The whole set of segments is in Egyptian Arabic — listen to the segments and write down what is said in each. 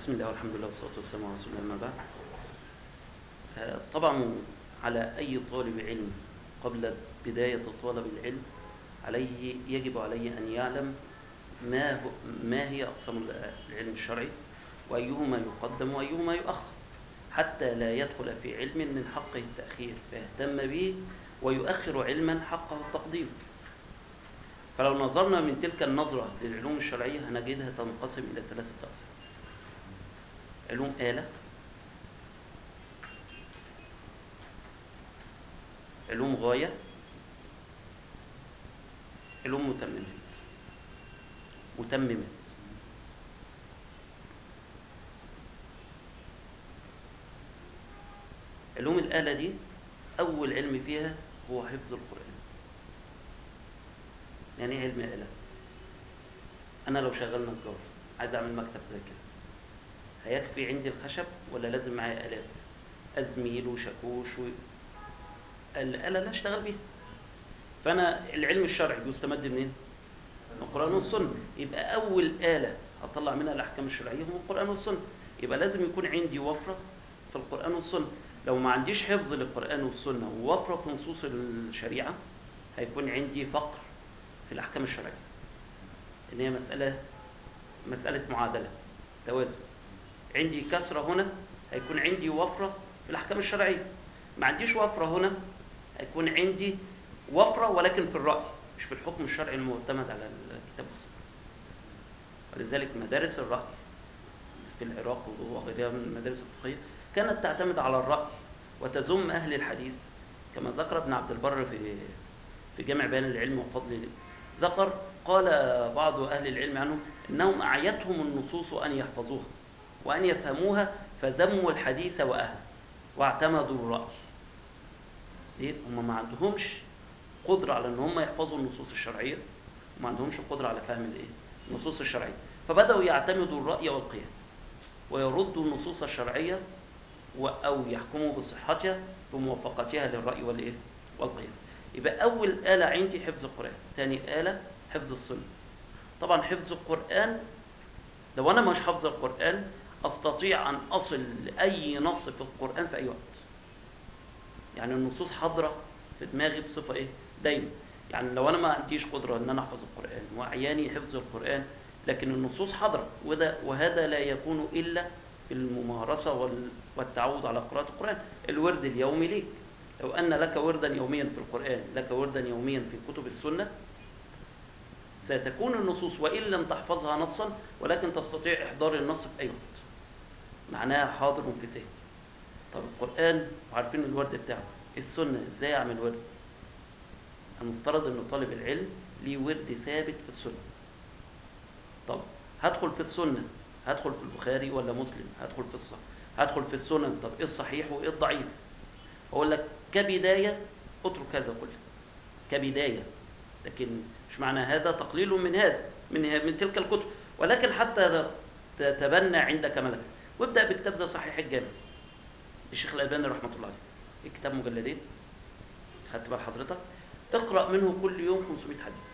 بسم الله والحمد لله والصلاة والسلام على رسول الله أما بعد آه، طبعا على أي طالب علم قبل بداية طلب العلم عليه يجب عليه أن يعلم ما هو ما هي أقسام العلم الشرعي وأيهما يقدم وأيهما يؤخر حتى لا يدخل في علم من حقه التأخير فيهتم به ويؤخر علما حقه التقديم فلو نظرنا من تلك النظرة للعلوم الشرعية هنجدها تنقسم إلى ثلاثة أقسام علوم آلة علوم غاية علوم متممات متممات علوم الآلة دي أول علم فيها هو حفظ القرآن يعني ايه علم آلة أنا لو شغال نجار عايز أعمل مكتب زي كده هيكفي عندي الخشب ولا لازم معايا آلات أزميل وشاكوش و... الآلة اللي أشتغل بيها فأنا العلم الشرعي بيستمد منين؟ من القرآن والسنة يبقى أول آلة أطلع منها الأحكام الشرعية هو القرآن والسنة يبقى لازم يكون عندي وفرة في القرآن والسنة لو ما عنديش حفظ للقرآن والسنة ووفرة في نصوص الشريعة هيكون عندي فقر في الأحكام الشرعية إن هي مسألة مسألة معادلة توازن عندي كسرة هنا هيكون عندي وفرة في الأحكام الشرعية ما عنديش وفرة هنا هيكون عندي وفرة ولكن في الرأي مش في الحكم الشرعي المعتمد على الكتاب والسنة ولذلك مدارس الرأي في العراق وغيرها من المدارس الفقهية كانت تعتمد على الرأي وتذم أهل الحديث كما ذكر ابن عبد البر في في جامع بيان العلم وفضله ذكر قال بعض أهل العلم عنهم إنهم أعيتهم النصوص أن يحفظوها وأن يفهموها فذموا الحديث وأهله واعتمدوا الرأي ليه؟ هم ما عندهمش قدرة على أن هم يحفظوا النصوص الشرعية وما عندهمش قدرة على فهم الإيه؟ النصوص الشرعية فبدأوا يعتمدوا الرأي والقياس ويردوا النصوص الشرعية و- أو يحكموا بصحتها بموافقتها للرأي والإيه؟ والقياس يبقى أول آلة عندي حفظ القرآن ثاني آلة حفظ السنة طبعا حفظ القرآن لو أنا مش حافظ القرآن أستطيع أن أصل لأي نص في القرآن في أي وقت يعني النصوص حاضرة في دماغي بصفة إيه؟ دايما يعني لو أنا ما عنديش قدرة أن أنا أحفظ القرآن وأعياني حفظ القرآن لكن النصوص حاضرة وده وهذا لا يكون إلا بالممارسة وال- والتعود على قراءة القرآن الورد اليومي ليك لو أن لك وردا يوميا في القرآن لك وردا يوميا في كتب السنة ستكون النصوص وإن لم تحفظها نصا ولكن تستطيع إحضار النص في أي وقت معناها حاضر في ذهنك طب القرآن وعارفين الورد بتاعه السنة ازاي اعمل ورد المفترض ان طالب العلم ليه ورد ثابت في السنة طب هدخل في السنة هدخل في البخاري ولا مسلم هدخل في الصح هدخل في السنن طب ايه الصحيح وايه الضعيف اقول لك كبداية اترك هذا كله كبداية لكن مش معنى هذا تقليل من هذا من من تلك الكتب ولكن حتى تتبنى عندك ملك وابدأ بكتاب زي صحيح الجامع الشيخ الألباني رحمة الله عليه الكتاب مجلدين خدت بال حضرتك اقرأ منه كل يوم 500 حديث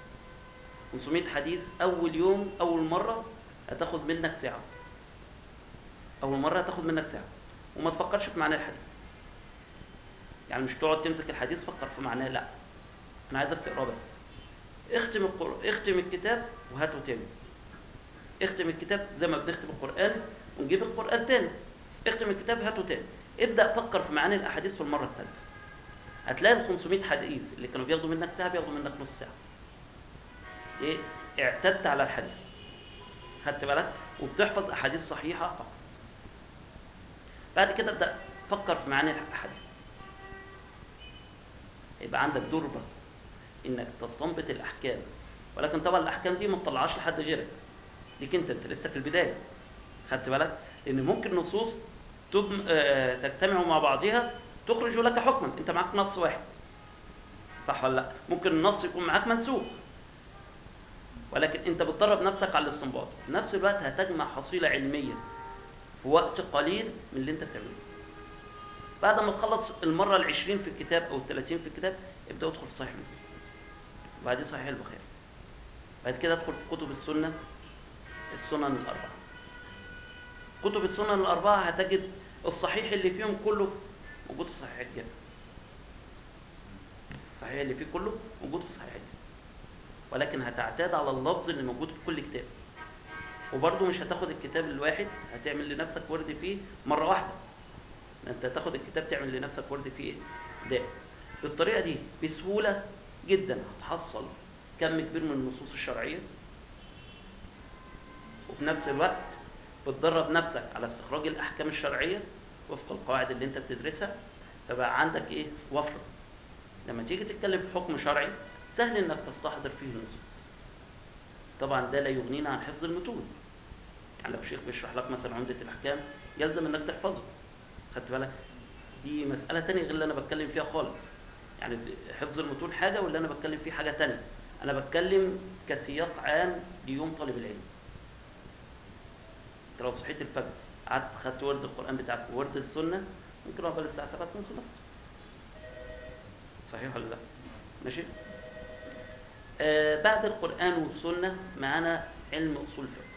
500 حديث أول يوم أول مرة هتاخد منك ساعة أول مرة هتاخد منك ساعة وما تفكرش في معنى الحديث يعني مش تقعد تمسك الحديث فكر في معناه لا أنا عايزك تقراه بس اختم القر... اختم الكتاب وهاته تاني اختم الكتاب زي ما بنختم القرآن ونجيب القرآن تاني اختم الكتاب هاته تاني ابدأ فكر في معاني الأحاديث في المرة الثالثة هتلاقي ال 500 حديث اللي كانوا بياخدوا منك ساعة بياخدوا منك نص ساعة ايه اعتدت على الحديث خدت بالك وبتحفظ أحاديث صحيحة فقط بعد كده ابدأ فكر في معاني الأحاديث يبقى عندك دربة انك تستنبط الأحكام ولكن طبعا الأحكام دي ما تطلعهاش لحد غيرك ليك انت انت لسه في البداية خدت بالك لان ممكن نصوص تجم... آه... تجتمع مع بعضها تخرج لك حكما انت معاك نص واحد صح ولا لا ممكن النص يكون معاك منسوخ ولكن انت بتدرب نفسك على الاستنباط في نفس الوقت هتجمع حصيله علميه في وقت قليل من اللي انت بتعمله بعد ما تخلص المره العشرين في الكتاب او الثلاثين في الكتاب ابدا ادخل في صحيح مسلم وبعدين صحيح البخاري بعد كده ادخل في كتب السنه السنن الاربعه كتب السنن الأربعة هتجد الصحيح اللي فيهم كله موجود في صحيح الجامع الصحيح اللي فيه كله موجود في صحيح الجامع ولكن هتعتاد على اللفظ اللي موجود في كل كتاب وبرضه مش هتاخد الكتاب الواحد هتعمل لنفسك ورد فيه مرة واحدة انت هتاخد الكتاب تعمل لنفسك ورد فيه دائم بالطريقة دي بسهولة جدا هتحصل كم كبير من النصوص الشرعية وفي نفس الوقت بتدرب نفسك على استخراج الأحكام الشرعية وفق القواعد اللي انت بتدرسها فبقى عندك ايه وفرة لما تيجي تتكلم في حكم شرعي سهل انك تستحضر فيه النصوص طبعا ده لا يغنينا عن حفظ المتون يعني لو شيخ بيشرح لك مثلا عمدة الأحكام يلزم انك تحفظه خدت بالك دي مسألة تانية غير اللي أنا بتكلم فيها خالص يعني حفظ المتون حاجة واللي أنا بتكلم فيه حاجة تانية أنا بتكلم كسياق عام ليوم طالب العلم أنت لو صحيت الفجر قعدت خدت ورد القرآن بتاعك وورد السنة ممكن أقبل الساعة 7 تكون خلصت صحيح ولا لا؟ ماشي؟ آه بعد القرآن والسنة معانا علم أصول الفقه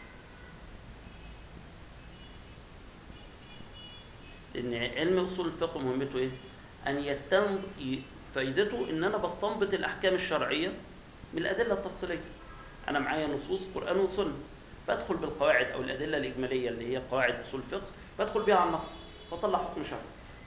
لان علم اصول الفقه مهمته ايه ان يستنب فائدته ان انا بستنبط الاحكام الشرعيه من الادله التفصيليه انا معايا نصوص قران وسنه بدخل بالقواعد او الادله الاجماليه اللي هي قواعد اصول الفقه بدخل بيها على النص واطلع حكم شرعي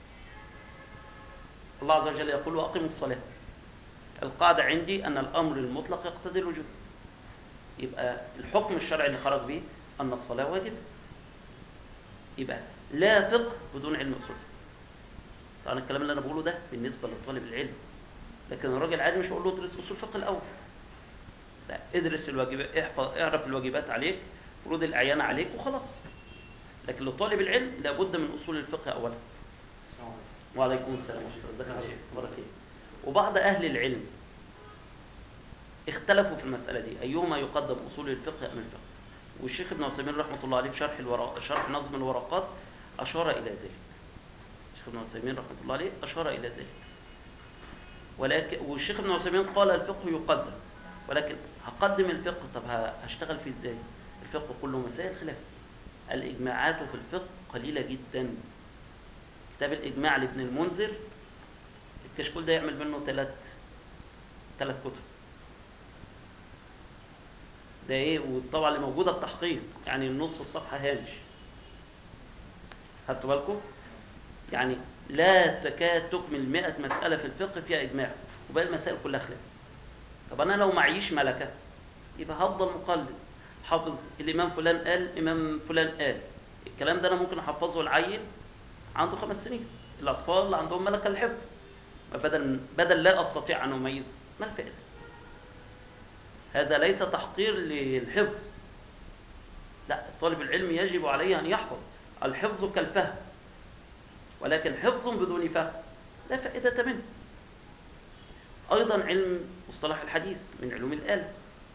الله عز وجل يقول واقيموا الصلاه القاعده عندي ان الامر المطلق يقتضي الوجوب يبقى الحكم الشرعي اللي خرج به ان الصلاه واجبه يبقى لا فقه بدون علم اصول طبعا الكلام اللي انا بقوله ده بالنسبه لطالب العلم لكن الراجل العادي مش هقول له ادرس اصول الفقه الاول لا ادرس الواجبات احفظ اعرف الواجبات عليك فروض الاعيان عليك وخلاص لكن لطالب العلم لابد من اصول الفقه اولا وعليكم السلام ورحمه الله ازيك يا شيخ اخبارك ايه وبعض اهل العلم اختلفوا في المساله دي ايهما يقدم اصول الفقه ام الفقه والشيخ ابن عثيمين رحمه الله عليه في شرح الورق شرح نظم الورقات اشار الى ذلك الشيخ ابن عثيمين رحمه الله عليه اشار الى ذلك ولكن والشيخ ابن عثيمين قال الفقه يقدم ولكن هقدم الفقه طب هشتغل فيه ازاي الفقه كله مسائل خلاف الاجماعات في الفقه قليله جدا كتاب الاجماع لابن المنذر الكشكول ده يعمل منه ثلاث ثلاث كتب ده ايه وطبعا اللي موجوده التحقيق يعني نص الصفحه هامش خدتوا بالكم يعني لا تكاد تكمل 100 مساله في الفقه فيها اجماع وباقي المسائل كلها خلاف طب انا لو معيش ملكه يبقى هفضل مقلد حافظ الامام فلان قال امام فلان قال الكلام ده انا ممكن احفظه العيل عنده خمس سنين الاطفال عندهم ملكه الحفظ بدل بدل لا استطيع ان اميز ما الفائده هذا ليس تحقير للحفظ لا طالب العلم يجب عليه ان يحفظ الحفظ كالفهم ولكن حفظ بدون فهم لا فائده منه ايضا علم مصطلح الحديث من علوم الاله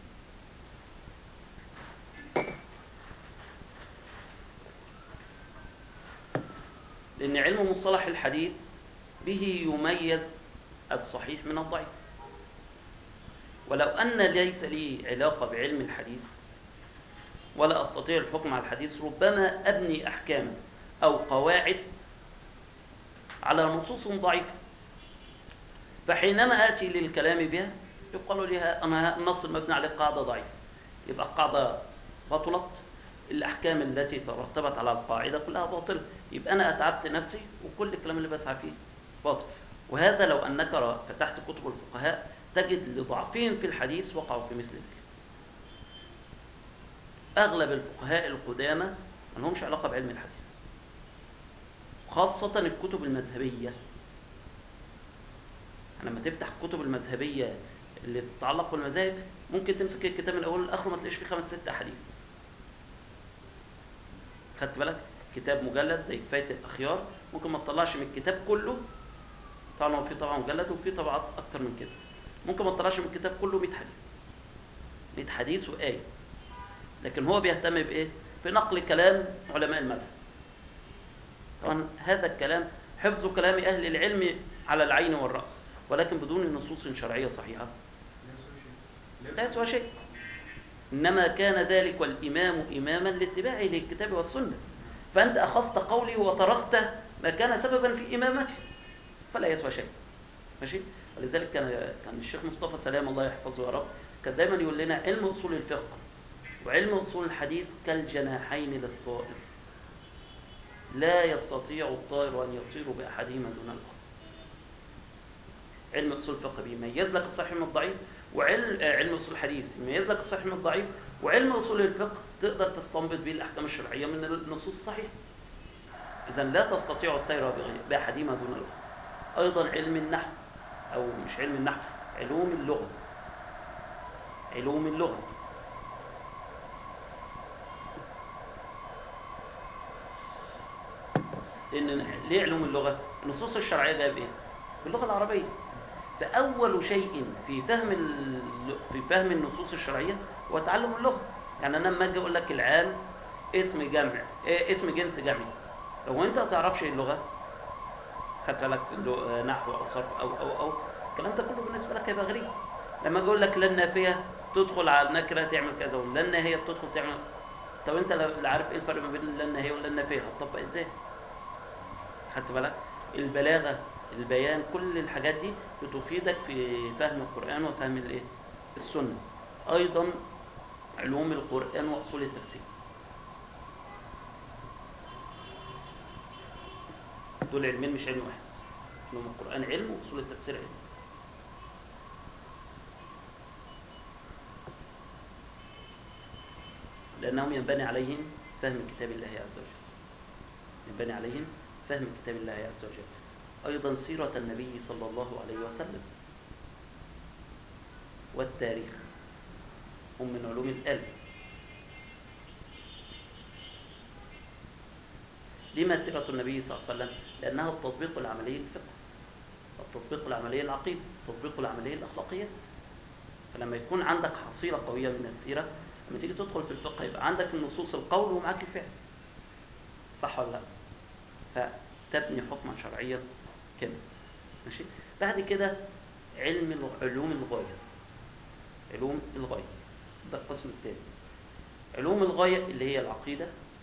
لان علم مصطلح الحديث به يميز الصحيح من الضعيف ولو أن ليس لي علاقة بعلم الحديث ولا أستطيع الحكم على الحديث ربما أبني أحكام أو قواعد على نصوص ضعيفة فحينما آتي للكلام بها يقال لي أنا النص المبني عليه قاعدة ضعيفة يبقى القاعدة بطلت الأحكام التي ترتبت على القاعدة كلها باطلة يبقى أنا أتعبت نفسي وكل الكلام اللي بسعى فيه باطل وهذا لو أنك فتحت كتب الفقهاء تجد لضعفهم في الحديث وقعوا في مثل ذلك أغلب الفقهاء القدامى ما لهمش علاقة بعلم الحديث خاصة الكتب المذهبية لما تفتح الكتب المذهبية اللي تتعلق بالمذاهب ممكن تمسك الكتاب من أوله لآخره ما تلاقيش فيه خمس ست أحاديث خدت بالك كتاب مجلد زي كفاية الأخيار ممكن ما تطلعش من الكتاب كله طبعا هو في طبعا مجلد وفي طبعات أكتر من كده ممكن ما تطلعش من الكتاب كله 100 حديث 100 حديث وآية لكن هو بيهتم بإيه؟ بنقل كلام علماء المذهب طبعا هذا الكلام حفظ كلام أهل العلم على العين والرأس ولكن بدون نصوص شرعية صحيحة لا يسوى شيء إنما كان ذلك والإمام إماما لاتباعه للكتاب والسنة فأنت أخذت قولي وتركت ما كان سببا في إمامته فلا يسوى شيء ماشي ولذلك كان كان الشيخ مصطفى سلام الله يحفظه يا رب كان دايما يقول لنا علم اصول الفقه وعلم اصول الحديث كالجناحين للطائر لا يستطيع الطائر ان يطير باحدهما دون الاخر علم اصول الفقه بيميز لك الصحيح من الضعيف وعلم آه، علم اصول الحديث يميز لك الصحيح من الضعيف وعلم اصول الفقه تقدر تستنبط به الاحكام الشرعيه من النصوص الصحيحه اذا لا تستطيع السير بغير- باحدهما دون الاخر ايضا علم النحو او مش علم النحو علوم اللغه علوم اللغه لان ليه علوم اللغه النصوص الشرعيه جايه بايه باللغه العربيه فاول شيء في فهم ال... في فهم النصوص الشرعيه هو تعلم اللغه يعني انا لما اجي اقول لك العام اسم جمع إيه اسم جنس جمعي لو انت ما تعرفش اللغه خدت بالك لو- نحو او صرف او او او الكلام ده كله بالنسبه لك هيبقى غريب لما اجي اقول لك لا النافيه تدخل على النكره تعمل كذا ولا الناهيه بتدخل تعمل طب انت لا لا عارف ايه الفرق ما بين لا الناهيه ولا النافيه هتطبق ازاي خدت بالك البلاغه البيان كل الحاجات دي بتفيدك في فهم القران وفهم الايه السنه ايضا علوم القران واصول التفسير دول علمين مش علم واحد علوم القرآن علم وأصول التفسير علم لأنهم ينبني عليهم فهم كتاب الله عز وجل ينبني عليهم فهم كتاب الله عز وجل أيضا سيرة النبي صلى الله عليه وسلم والتاريخ هم من علوم القلب لما سيرة النبي صلى الله عليه وسلم؟ لأنها التطبيق العملي للفقه التطبيق العملي العقيدة التطبيق العملي الأخلاقيات فلما يكون عندك حصيلة قوية من السيرة لما تيجي تدخل في الفقه يبقى عندك النصوص القول ومعاك الفعل صح ولا لا؟ فتبني حكما شرعيا كامل ماشي بعد كده علم الغ- علوم الغاية علوم الغاية ده القسم الثاني علوم الغاية اللي هي العقيدة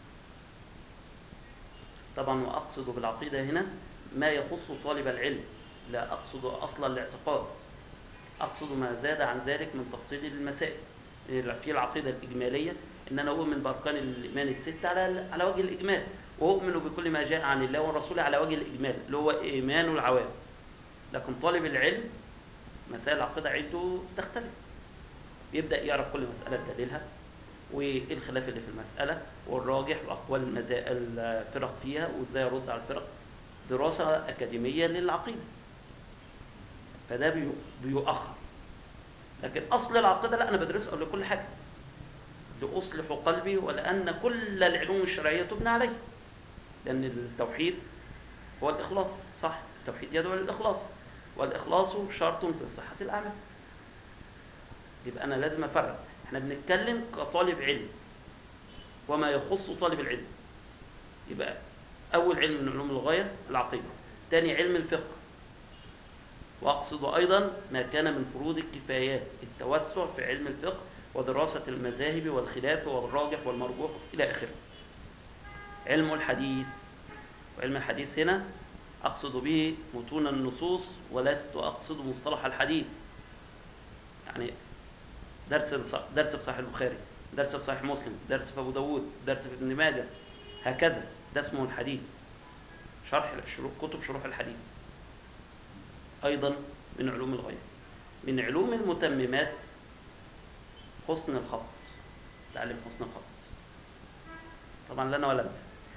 طبعا واقصد بالعقيده هنا ما يخص طالب العلم لا اقصد اصل الاعتقاد اقصد ما زاد عن ذلك من تفصيل المسائل في العقيده الاجماليه ان انا اؤمن باركان الايمان الست على على وجه الاجمال واؤمن بكل ما جاء عن الله ورسوله على وجه الاجمال اللي هو ايمان العوام لكن طالب العلم مسائل العقيده عنده تختلف يبدا يعرف كل مساله بدليلها وايه الخلاف اللي في المساله والراجح واقوال المزا- الفرق فيها وازاي يرد على الفرق دراسه اكاديميه للعقيده فده بيو- بيؤخر لكن اصل العقيده لا انا بدرسه قبل كل حاجه لاصلح قلبي ولان كل العلوم الشرعيه تبنى عليه لان التوحيد هو الاخلاص صح التوحيد يدعو للاخلاص والاخلاص شرط في صحه الاعمال يبقى انا لازم افرق احنا بنتكلم كطالب علم وما يخص طالب العلم يبقى اول علم من علوم الغايه العقيده ثاني علم الفقه واقصد ايضا ما كان من فروض الكفايات التوسع في علم الفقه ودراسه المذاهب والخلاف والراجح والمرجوح الى اخره علم الحديث وعلم الحديث هنا اقصد به متون النصوص ولست اقصد مصطلح الحديث يعني درس الص- درس في صحيح البخاري درس في صحيح مسلم درس في ابو داود درس في ابن ماجه هكذا ده اسمه الحديث شرح شروح كتب شروح الحديث ايضا من علوم الغيب من علوم المتممات حسن الخط تعلم حسن الخط طبعا لا انا ولا انت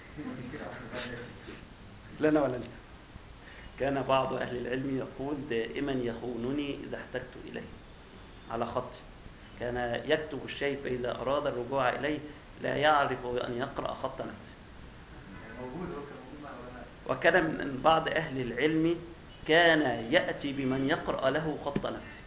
لا انا ولا انت كان بعض اهل العلم يقول دائما يخونني اذا احتجت اليه على خطي كان يكتب الشيء فإذا أراد الرجوع إليه لا يعرف أن يقرأ خط نفسه موجود هو كان موجود مع العلماء وكان من بعض أهل العلم كان يأتي بمن يقرأ له خط نفسه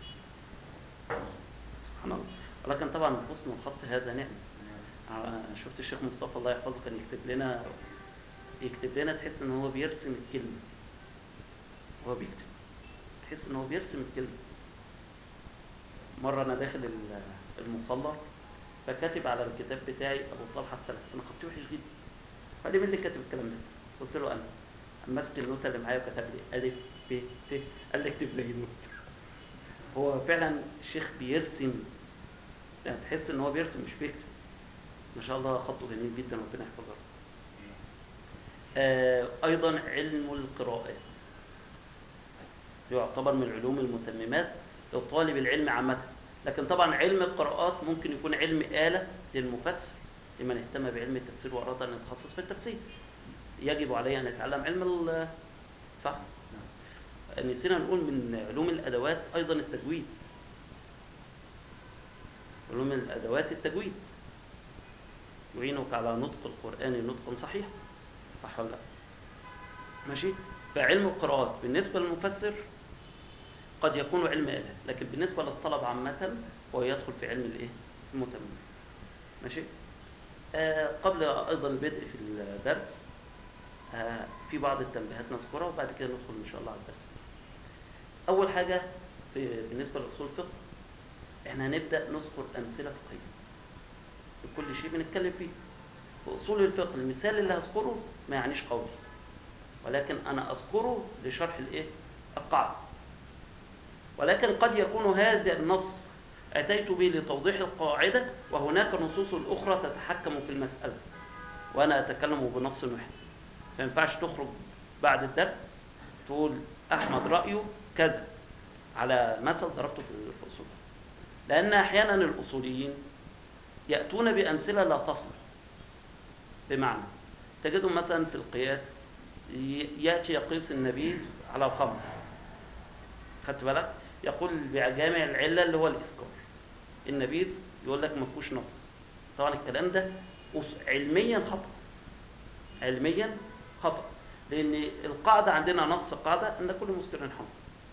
سبحان الله ولكن طبعا حسن الخط هذا نعمة أنا شفت الشيخ مصطفى الله يحفظه كان يكتب لنا يكتب لنا تحس ان هو بيرسم الكلمة وهو بيكتب تحس ان هو بيرسم الكلمة مرة انا داخل ال- المصلى فكاتب على الكتاب بتاعي ابو طلحة السلف انا خطي وحش جدا قال لي مين اللي كاتب الكلام ده قلت له انا قام ماسك النوته اللي معايا وكتب لي الف ب ت قال لي اكتب زي دول هو فعلا الشيخ بيرسم يعني تحس ان هو بيرسم مش بيكتب ما شاء الله خطه جميل جدا ربنا يحفظه آه ايضا علم القراءات يعتبر من العلوم المتممات لطالب العلم عامه لكن طبعا علم القراءات ممكن يكون علم آلة للمفسر لمن اهتم بعلم التفسير وأراد أن يتخصص في التفسير يجب عليه أن يتعلم علم ال صح؟ نسينا نقول من علوم الأدوات أيضا التجويد علوم الأدوات التجويد يعينك على نطق القرآن نطقا صحيح صح ولا لا؟ ماشي؟ فعلم القراءات بالنسبة للمفسر قد يكون علم آلة لكن بالنسبة للطلب عامة هو يدخل في علم الايه؟ المتمم ماشي؟ آه قبل أيضا البدء في الدرس آه في بعض التنبيهات نذكرها وبعد كده ندخل إن شاء الله على الدرس أول حاجة في بالنسبة لأصول الفقه احنا هنبدأ نذكر أمثلة فقهية في كل شيء بنتكلم فيه في أصول الفقه المثال اللي هذكره ما يعنيش قولي ولكن أنا أذكره لشرح الإيه؟ القاعدة ولكن قد يكون هذا النص أتيت به لتوضيح القاعدة وهناك نصوص أخرى تتحكم في المسألة وأنا أتكلم بنص واحد ما ينفعش تخرج بعد الدرس تقول أحمد رأيه كذا على مثل ضربته في الأصول لأن أحيانا الأصوليين يأتون بأمثلة لا تصلح بمعنى تجدهم مثلا في القياس يأتي يقيس النبيذ على الخمر خدت بالك يقول بجامع العلة اللي هو الإسكار النبيذ يقول لك ما فيهوش نص طبعا الكلام ده علميا خطأ علميا خطأ لأن القاعدة عندنا نص قاعدة أن كل مسكر حمر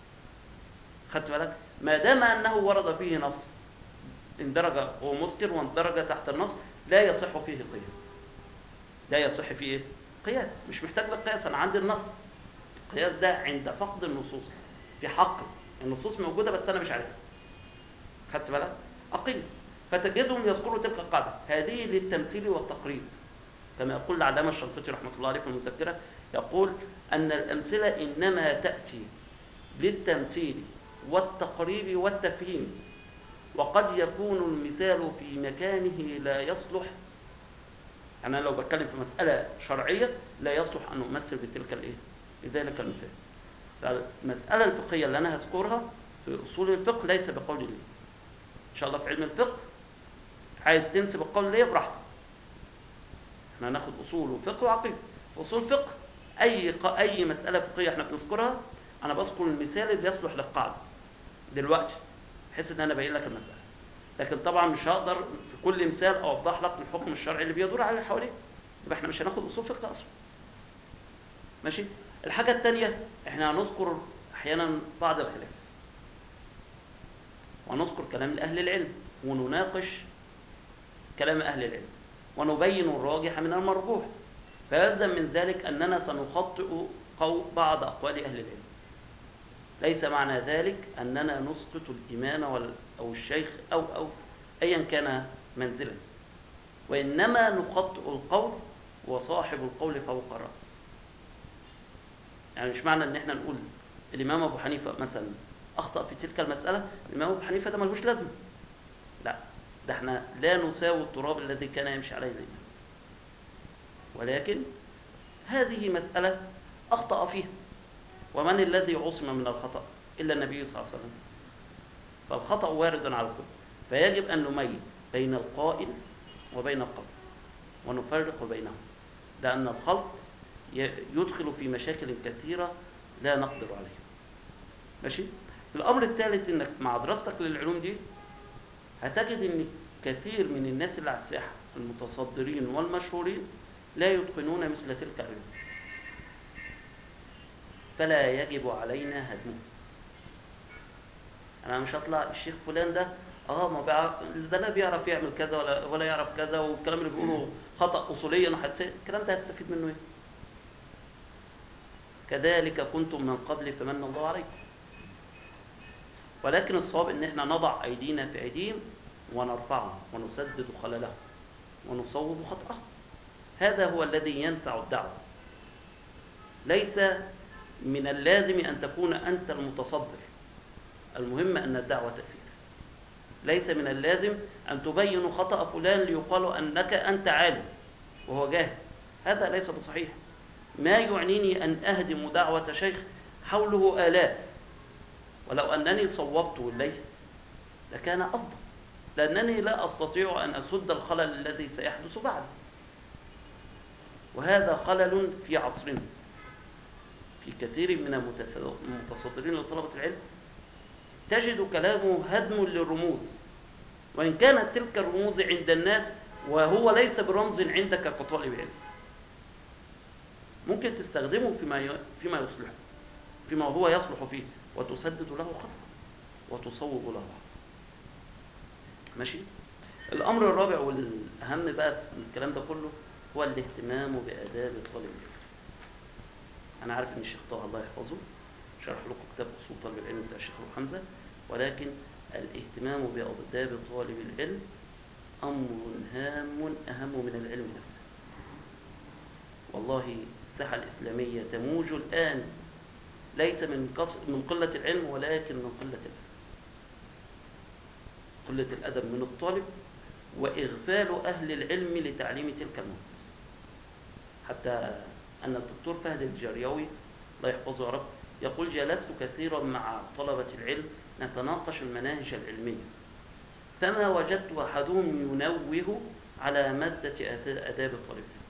خدت بالك ما دام أنه ورد فيه نص اندرج هو مسكر واندرج تحت النص لا يصح فيه القياس لا يصح فيه ايه؟ قياس مش محتاج للقياس أنا عندي النص القياس ده عند فقد النصوص في حقي النصوص موجودة بس أنا مش عارفها خدت بالك؟ أقيس فتجدهم يذكروا تلك القاعدة هذه للتمثيل والتقريب كما يقول العلامة الشنقيطي رحمة الله عليه في المذكرة يقول أن الأمثلة إنما تأتي للتمثيل والتقريب والتفهيم وقد يكون المثال في مكانه لا يصلح أنا لو بتكلم في مسألة شرعية لا يصلح أن أمثل بتلك الإيه؟ بذلك المثال المسألة الفقهية اللي أنا هذكرها في أصول الفقه ليس بقول لي إن شاء الله في علم الفقه عايز تنسب القول ليه براحتك احنا هناخد أصول وفقه وعقيدة في أصول الفقه أي ق... أي مسألة فقهية احنا بنذكرها أنا بذكر المثال اللي يصلح للقاعدة دلوقتي بحيث إن أنا أبين لك المسألة لكن طبعا مش هقدر في كل مثال أوضح لك الحكم الشرعي اللي بيدور على اللي حواليه يبقى احنا مش هناخد أصول فقه أصلا ماشي الحاجة الثانية احنا هنذكر احيانا بعض الخلاف ونذكر كلام اهل العلم ونناقش كلام اهل العلم ونبين الراجح من المرجوح فيلزم من ذلك اننا سنخطئ قول بعض اقوال اهل العلم ليس معنى ذلك اننا نسقط الامام او الشيخ او او ايا كان منزلا وانما نخطئ القول وصاحب القول فوق الراس يعني مش معنى ان احنا نقول الامام ابو حنيفه مثلا اخطا في تلك المساله الامام ابو حنيفه ده ملوش لازمه لا ده احنا لا نساوي التراب الذي كان يمشي عليه الامام ولكن هذه مساله اخطا فيها ومن الذي عصم من الخطا الا النبي صلى الله عليه وسلم فالخطا وارد على الكل فيجب ان نميز بين القائل وبين القول ونفرق بينهم لان الخلط يدخل في مشاكل كثيرة لا نقدر عليها ماشي الأمر الثالث إنك مع دراستك للعلوم دي هتجد إن كثير من الناس اللي على الساحة المتصدرين والمشهورين لا يتقنون مثل تلك العلوم فلا يجب علينا هدمه أنا مش هطلع الشيخ فلان ده اه ما بيعرف ده لا بيعرف يعمل كذا ولا ولا يعرف كذا والكلام اللي بيقوله خطأ أصوليا الكلام ده هتستفيد منه ايه؟ كذلك كنتم من قبل فمن الله عليكم ولكن الصواب ان احنا نضع ايدينا في ايديهم ونرفعهم ونسدد خللهم ونصوب خطأهم هذا هو الذي ينفع الدعوة ليس من اللازم أن تكون أنت المتصدر المهم أن الدعوة تسير ليس من اللازم أن تبين خطأ فلان ليقال أنك أنت عالم وهو جاهل هذا ليس بصحيح ما يعنيني أن أهدم دعوة شيخ حوله آلاف ولو أنني صوبت إليه لكان أفضل لأنني لا أستطيع أن أسد الخلل الذي سيحدث بعد وهذا خلل في عصرنا في كثير من المتصدرين لطلبة العلم تجد كلامه هدم للرموز وإن كانت تلك الرموز عند الناس وهو ليس برمز عندك كطالب علم ممكن تستخدمه فيما فيما يصلح فيما هو يصلح فيه وتسدد له خطأ وتصوب له خطأ ماشي الأمر الرابع والأهم بقى في الكلام ده كله هو الاهتمام بآداب طالب العلم أنا عارف إن الشيخ طه الله يحفظه شرح لكم كتاب أصول طالب العلم بتاع الشيخ أبو حمزة ولكن الاهتمام بآداب طالب العلم أمر هام أهم من العلم نفسه والله الساحة الإسلامية تموج الآن ليس من قص... من قلة العلم ولكن من قلة الأدب قلة الأدب من الطالب وإغفال أهل العلم لتعليم تلك المواد حتى أن الدكتور فهد الجريوي الله يحفظه يا رب يقول جلست كثيرا مع طلبة العلم نتناقش المناهج العلمية فما وجدت أحدهم ينوه على مادة آداب الطالب العلم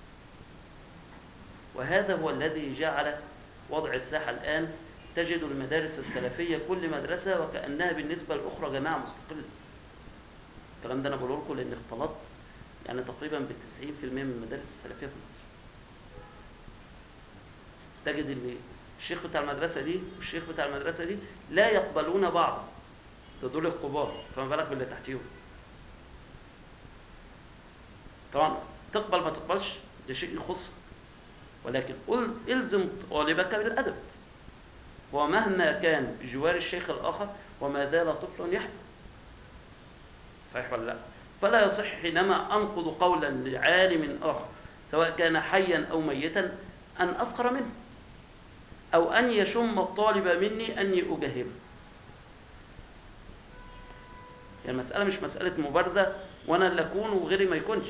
وهذا هو الذي جعل وضع الساحة الآن تجد المدارس السلفية كل مدرسة وكأنها بالنسبة للأخرى جماعة مستقلة الكلام ده أنا بقوله لكم لأن اختلط يعني تقريبا ب 90% من المدارس السلفية في مصر تجد ان الشيخ بتاع المدرسة دي والشيخ بتاع المدرسة دي لا يقبلون بعض ده دول الكبار فما بالك باللي تحتيهم طبعا تقبل ما تقبلش ده شيء يخص ولكن قل الزم طالبك بالادب ومهما كان بجوار الشيخ الاخر وما زال طفلا يحلم صحيح ولا لا فلا يصح حينما انقض قولا لعالم اخر سواء كان حيا او ميتا ان اسخر منه او ان يشم الطالب مني اني اجهله يعني المساله مش مساله مبارزه وانا اللي اكون وغيري ما يكونش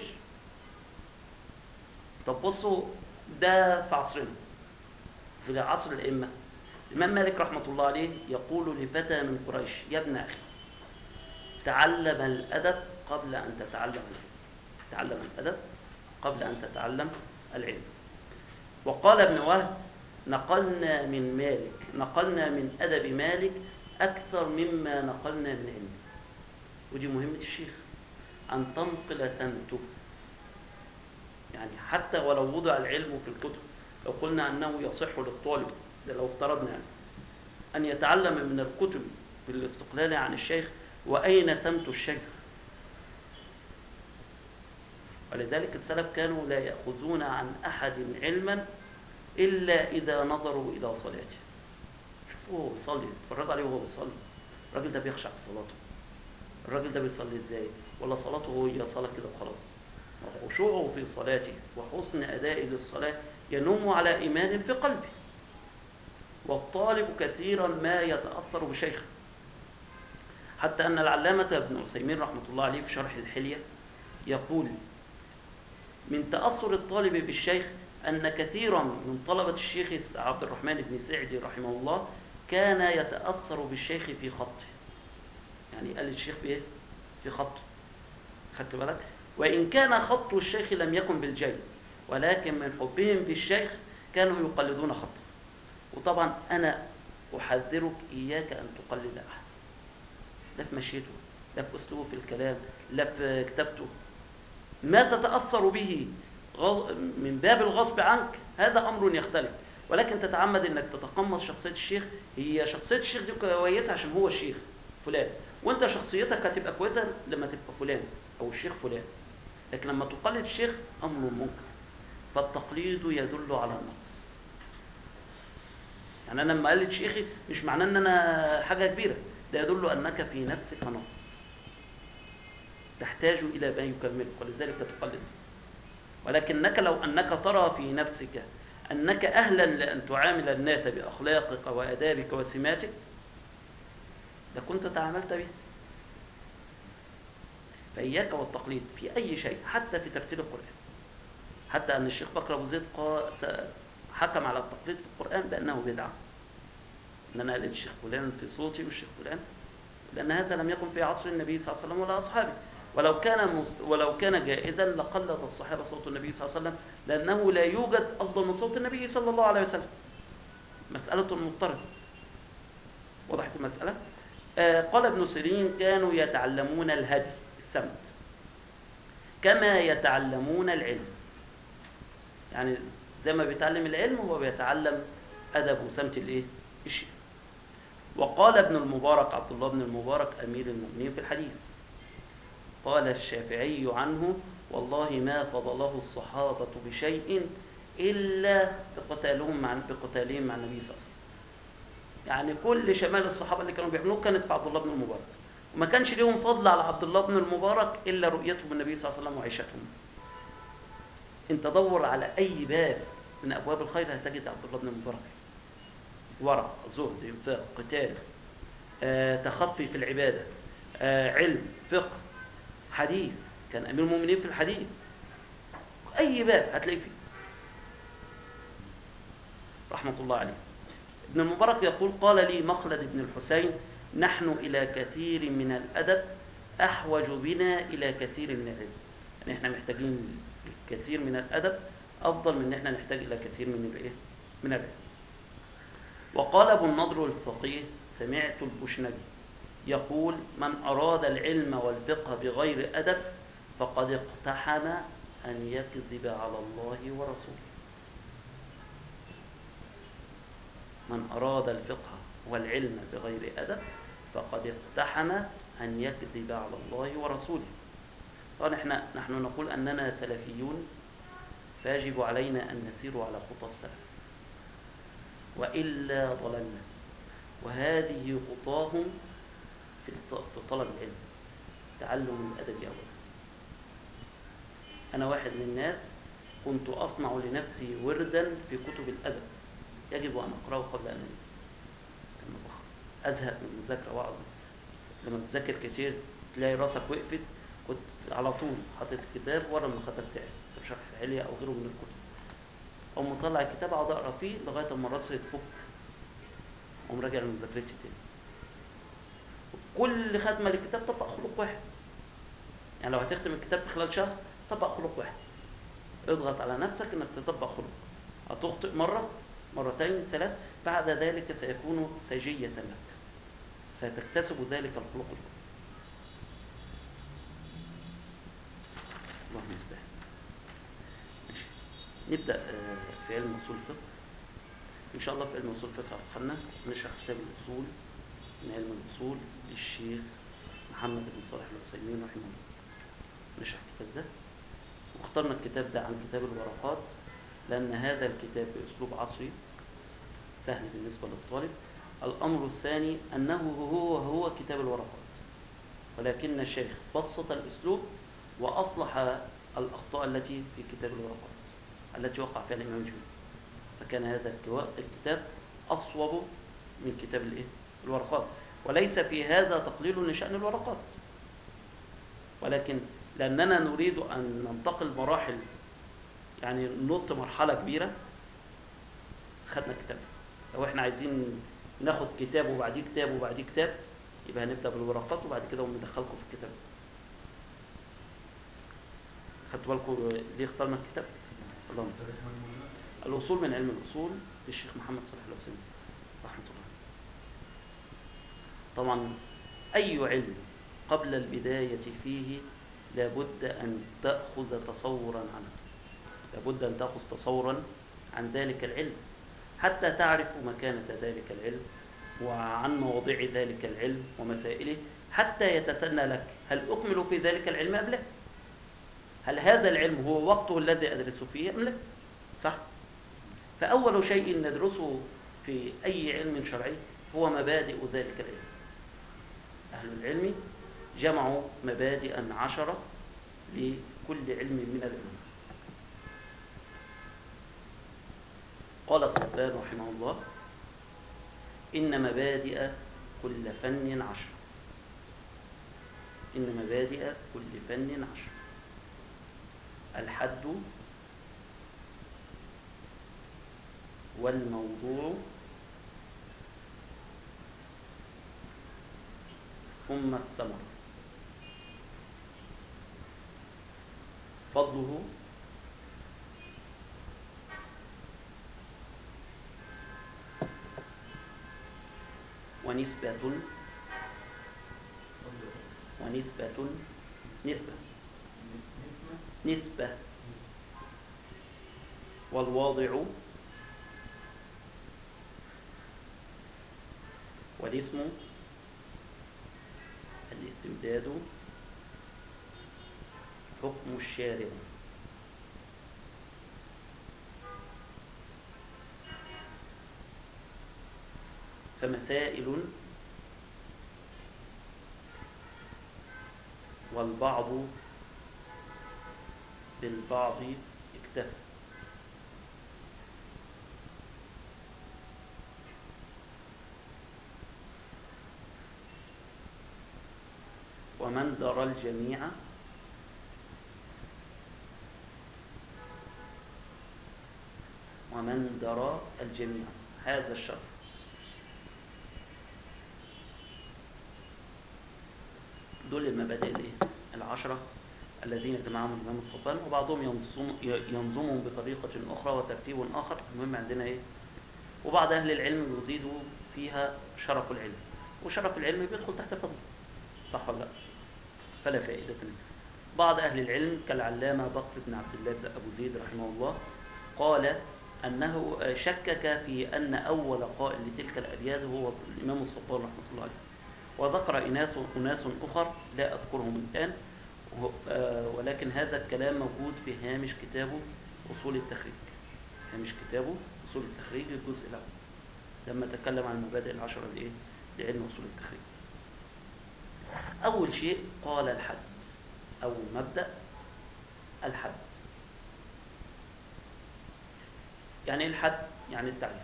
طب بصوا ده في عصرنا في عصر الائمه الامام مالك رحمه الله عليه يقول لفتى من قريش يا ابن اخي تعلم الادب قبل ان تتعلم العلم تعلم الادب قبل ان تتعلم العلم وقال ابن وهب نقلنا من مالك نقلنا من ادب مالك اكثر مما نقلنا من علمه ودي مهمه الشيخ ان تنقل سمته يعني حتى ولو وضع العلم في الكتب لو قلنا انه يصح للطالب ده لو افترضنا يعني ان يتعلم من الكتب بالاستقلال عن الشيخ واين سمت الشيخ ولذلك السلف كانوا لا ياخذون عن احد علما الا اذا نظروا الى صلاته شوفوا هو بيصلي اتفرجوا عليه وهو بيصلي الراجل ده بيخشع في صلاته الراجل ده بيصلي ازاي ولا صلاته هي صلاه كده وخلاص وخشوعه في صلاته وحسن أدائه للصلاة ينم على إيمان في قلبه والطالب كثيرا ما يتأثر بشيخه حتى أن العلامة ابن عثيمين رحمة الله عليه في شرح الحلية يقول من تأثر الطالب بالشيخ أن كثيرا من طلبة الشيخ عبد الرحمن بن سعدي رحمه الله كان يتأثر بالشيخ في خطه يعني قال الشيخ بإيه؟ في خطه خدت بالك؟ وإن كان خط الشيخ لم يكن بالجيد ولكن من حبهم بالشيخ كانوا يقلدون خطه وطبعا أنا أحذرك إياك أن تقلد أحد لا في مشيته لا في أسلوبه في الكلام لا في كتابته ما تتأثر به من باب الغصب عنك هذا أمر يختلف ولكن تتعمد أنك تتقمص شخصية الشيخ هي شخصية الشيخ دي كويسة عشان هو الشيخ فلان وانت شخصيتك هتبقى كويسة لما تبقى فلان أو الشيخ فلان لكن لما تقلد الشيخ امر منكر فالتقليد يدل على النقص يعني انا لما اقلد شيخي مش معناه ان انا حاجه كبيره ده يدل انك في نفسك نقص تحتاج الى ما يكملك ولذلك تقلد ولكنك لو أنك ترى في نفسك أنك أهلا لأن تعامل الناس بأخلاقك وأدابك وسماتك لكنت تعاملت به فإياك والتقليد في أي شيء حتى في ترتيل القرآن حتى أن الشيخ بكر أبو زيد قا- س- حكم على التقليد في القرآن بأنه بدعة أن أنا أقلد الشيخ فلان في صوتي والشيخ فلان لأن هذا لم يكن في عصر النبي صلى الله عليه وسلم ولا أصحابه ولو كان مست... ولو كان جائزا لقلد الصحابة صوت النبي صلى الله عليه وسلم لأنه لا يوجد أفضل من صوت النبي صلى الله عليه وسلم مسألة مضطردة وضحت المسألة آه قال ابن سيرين كانوا يتعلمون الهدي السمت كما يتعلمون العلم يعني زي ما بيتعلم العلم هو بيتعلم أدب وسمت الإيه؟ الشيء وقال ابن المبارك عبد الله بن المبارك أمير المؤمنين في الحديث قال الشافعي عنه والله ما فضله الصحابة بشيء إلا بقتالهم مع بقتالهم مع النبي صلى الله عليه وسلم يعني كل شمال الصحابة اللي كانوا بيعملوه كانت في عبد الله بن المبارك وما كانش ليهم فضل على عبد الله بن المبارك إلا رؤيتهم النبي صلى الله عليه وسلم وعيشتهم انت دور على أي باب من أبواب الخير هتجد عبد الله بن المبارك ورع زهد انفاق قتال آه، تخطي في العبادة آه، علم فقه حديث كان أمير المؤمنين في الحديث أي باب هتلاقيه فيه رحمة الله عليه ابن المبارك يقول قال لي مخلد بن الحسين نحن إلى كثير من الأدب أحوج بنا إلى كثير من العلم يعني احنا محتاجين كثير من الأدب أفضل من ان احنا نحتاج إلى كثير من الإيه؟ من العلم وقال ابو النضر الفقيه سمعت البشنجي يقول من أراد العلم والفقه بغير أدب فقد اقتحم أن يكذب على الله ورسوله من أراد الفقه والعلم بغير أدب فقد اقتحم أن يكذب على الله ورسوله طبعا احنا نحن نقول أننا سلفيون فيجب علينا أن نسير على خطى السلف وإلا ضللنا وهذه خطاهم في الط- في طلب العلم تعلم الأدب أولا أنا واحد من الناس كنت أصنع لنفسي وردا في كتب الأدب يجب أن أقرأه قبل أن أنام لما بخ- أزهق من المذاكرة وأقعد لما تذاكر كتير تلاقي راسك وقفت كنت على طول حاطط الكتاب ورا المخدة بتاعي كتاب شرح العليا أو غيره من الكتب أقوم مطلع الكتاب أقعد أقرأ فيه لغاية أما راسي تفك أقوم راجع لمذاكرتي تاني كل ختمة للكتاب طبق خلق واحد يعني لو هتختم الكتاب في خلال شهر طبق خلق واحد اضغط على نفسك انك تطبق خلق هتخطئ مرة مرتين ثلاث بعد ذلك سيكون سجية لك ستكتسب ذلك الخلق الكبير الله المستعان ماشي نبدأ آه، في علم أصول الفقه إن شاء الله في علم أصول الفقه أخذنا نشرح كتاب الأصول من علم الأصول للشيخ محمد بن صالح العثيمين رحمه الله نشرح الكتاب ده واخترنا الكتاب ده عن كتاب الورقات لأن هذا الكتاب بأسلوب عصري سهل بالنسبة للطالب الأمر الثاني أنه هو هو كتاب الورقات ولكن الشيخ بسط الأسلوب وأصلح الأخطاء التي في كتاب الورقات التي وقع فيها الإمام الجويني فكان هذا الكوا- الكتاب أصوب من كتاب الإيه؟ الورقات وليس في هذا تقليل لشأن الورقات ولكن لأننا نريد أن ننتقل مراحل يعني ننط مرحلة كبيرة خدنا كتاب لو احنا عايزين ناخد كتاب وبعديه كتاب وبعديه كتاب يبقى هنبدأ بالورقات وبعد كده ندخلكم في الكتاب خدتوا بالكم ليه اخترنا الكتاب؟ الله المستعان الأصول من علم الأصول للشيخ محمد صالح العثيمين رحمة الله طبعا أي علم قبل البداية فيه لابد أن تأخذ تصورا عنه لابد أن تأخذ تصورا عن ذلك العلم حتى تعرف مكانة ذلك العلم وعن مواضيع ذلك العلم ومسائله حتى يتسنى لك هل أكمل في ذلك العلم أم لا هل هذا العلم هو وقته الذي أدرس فيه أم لا صح فأول شيء ندرسه في أي علم شرعي هو مبادئ ذلك العلم أهل العلم جمعوا مبادئ عشرة لكل علم من العلوم قال الصبان رحمه الله إن مبادئ كل فن عشر إن مبادئ كل فن عشر الحد والموضوع ثم الثمر فضله ونسبة فضل ونسبة نسبة نسمة نسبة والواضع والاسم الاستمداد حكم الشارع فمسائل والبعض بالبعض اكتفى ومن درى الجميع ومن درى الجميع هذا الشرف دول المبادئ الايه العشرة الذين جمعهم الإمام الصبان وبعضهم ينظم ينظمهم بطريقة أخرى وترتيب آخر المهم عندنا إيه وبعض أهل العلم يزيدوا فيها شرف العلم وشرف العلم بيدخل تحت فضل صح ولا لا فلا فائدة منه بعض أهل العلم كالعلامة بكر بن عبد الله بن أبو زيد رحمه الله قال أنه شكك في أن أول قائل لتلك الأبيات هو الإمام الصبان رحمه الله عليه وذكر أناس أناس أخر لا أذكرهم الآن وه- آه، ولكن هذا الكلام موجود في هامش كتابه أصول التخريج هامش كتابه أصول التخريج الجزء الأول لما تكلم عن المبادئ العشرة لإيه؟ لعلم أصول التخريج أول شيء قال الحد أول مبدأ الحد يعني إيه الحد يعني التعريف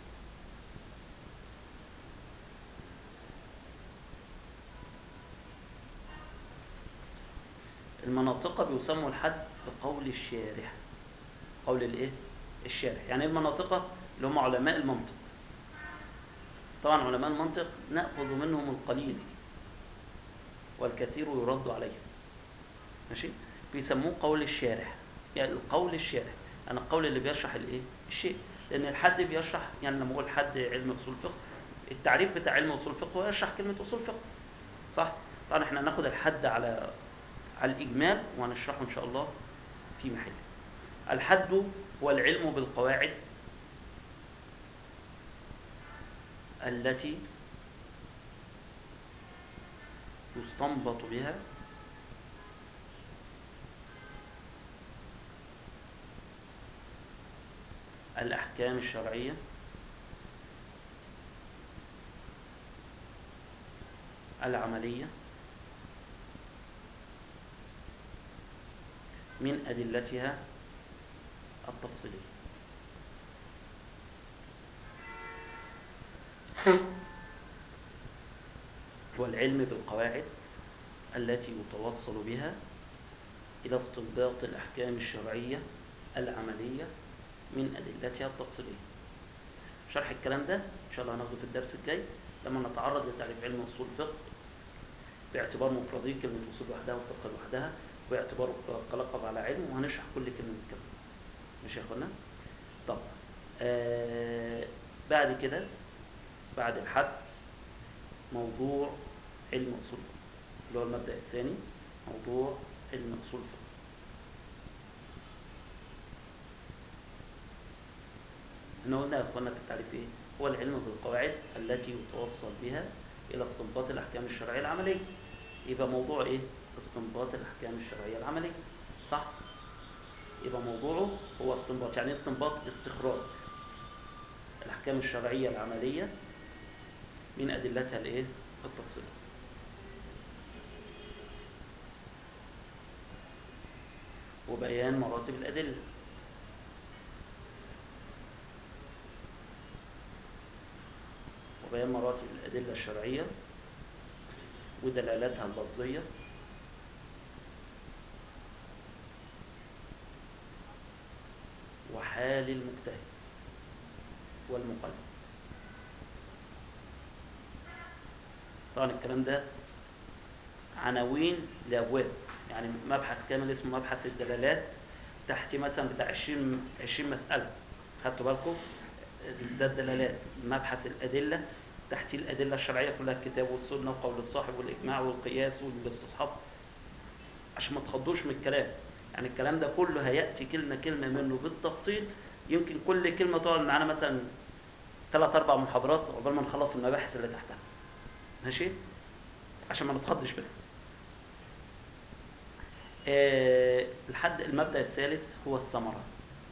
المناطق بيسموا الحد بقول الشارح قول الايه الشارح يعني المناطق اللي هم علماء المنطق طبعا علماء المنطق ناخذ منهم القليل والكثير يرد عليهم ماشي بيسموه قول الشارح يعني القول الشارح يعني القول اللي بيشرح الايه الشيء لان الحد بيشرح يعني لما اقول حد علم اصول الفقه التعريف بتاع علم اصول الفقه هو يشرح كلمه اصول الفقه صح طبعا احنا هناخد الحد على على الاجمال وهنشرحه ان شاء الله في محله الحد هو العلم بالقواعد التي يستنبط بها الأحكام الشرعية العملية من أدلتها التفصيلية هو العلم بالقواعد التي يتوصل بها إلى استنباط الأحكام الشرعية العملية من أدلتها التفصيلية شرح الكلام ده إن شاء الله هناخده في الدرس الجاي لما نتعرض لتعريف علم أصول الفقه باعتبار مفرديه كلمة أصول لوحدها وفقه لوحدها باعتباره كلقب على علم وهنشرح كل كلمة من كلمة ماشي يا اخوانا؟ طب آه بعد كده بعد الحد موضوع علم أصول الفقه اللي هو المبدأ الثاني موضوع علم أصول الفقه احنا قلنا يا اخوانا في التعريف ايه؟ هو العلم بالقواعد التي يتوصل بها الى استنباط الاحكام الشرعيه العمليه. يبقى موضوع ايه؟ استنباط الاحكام الشرعيه العمليه. صح؟ يبقى موضوعه هو استنباط، يعني ايه استنباط؟ استخراج الاحكام الشرعيه العمليه من ادلتها الايه؟ التفصيليه. وبيان مراتب الادله. وبيان مراتب الأدلة الشرعية ودلالاتها اللفظية وحال المجتهد والمقلد طبعا الكلام ده عناوين لابواب يعني مبحث كامل اسمه مبحث الدلالات تحت مثلا بتاع 20 20 مساله خدتوا بالكم ده الدلالات مبحث الادله تحت الادله الشرعيه كلها الكتاب والسنه وقول الصاحب والاجماع والقياس والاستصحاب عشان ما تخضوش من الكلام يعني الكلام ده كله هياتي كلمه كلمه منه بالتفصيل يمكن كل كلمه تقعد معانا مثلا ثلاث اربع محاضرات عقبال ما نخلص المباحث اللي تحتها ماشي عشان ما نتخضش بس آه، الحد المبدأ الثالث هو الثمرة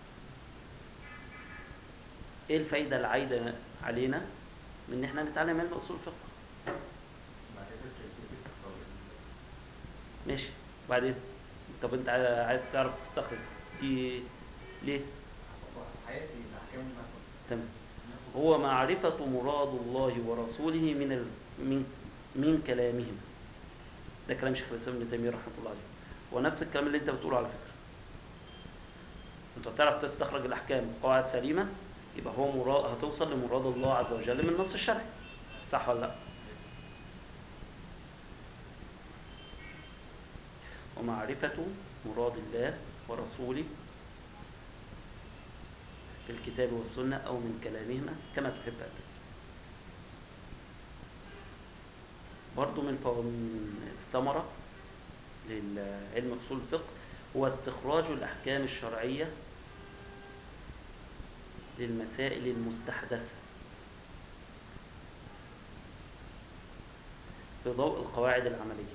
ايه الفايدة العايدة علينا من ان احنا نتعلم علم اصول الفقه معرفة كيفية التطور ماشي وبعدين طب انت عا- عايز تعرف تستخرج دي ليه حياتي الأحكام المعرفة تمام هو معرفة مراد الله ورسوله من ال... من من كلامهم ده كلام شيخ الاسلام ابن تيميه رحمه الله عليه ونفس الكلام اللي انت بتقوله على فكره انت هتعرف تستخرج الاحكام قواعد سليمه يبقى هو مراد هتوصل لمراد الله عز وجل من النص الشرعي صح ولا لا ومعرفة مراد الله ورسوله في الكتاب والسنة أو من كلامهما كما تحب أنت برضو من فو- من الثمرة للعلم أصول الفقه هو استخراج الأحكام الشرعية للمسائل المستحدثة في ضوء القواعد العملية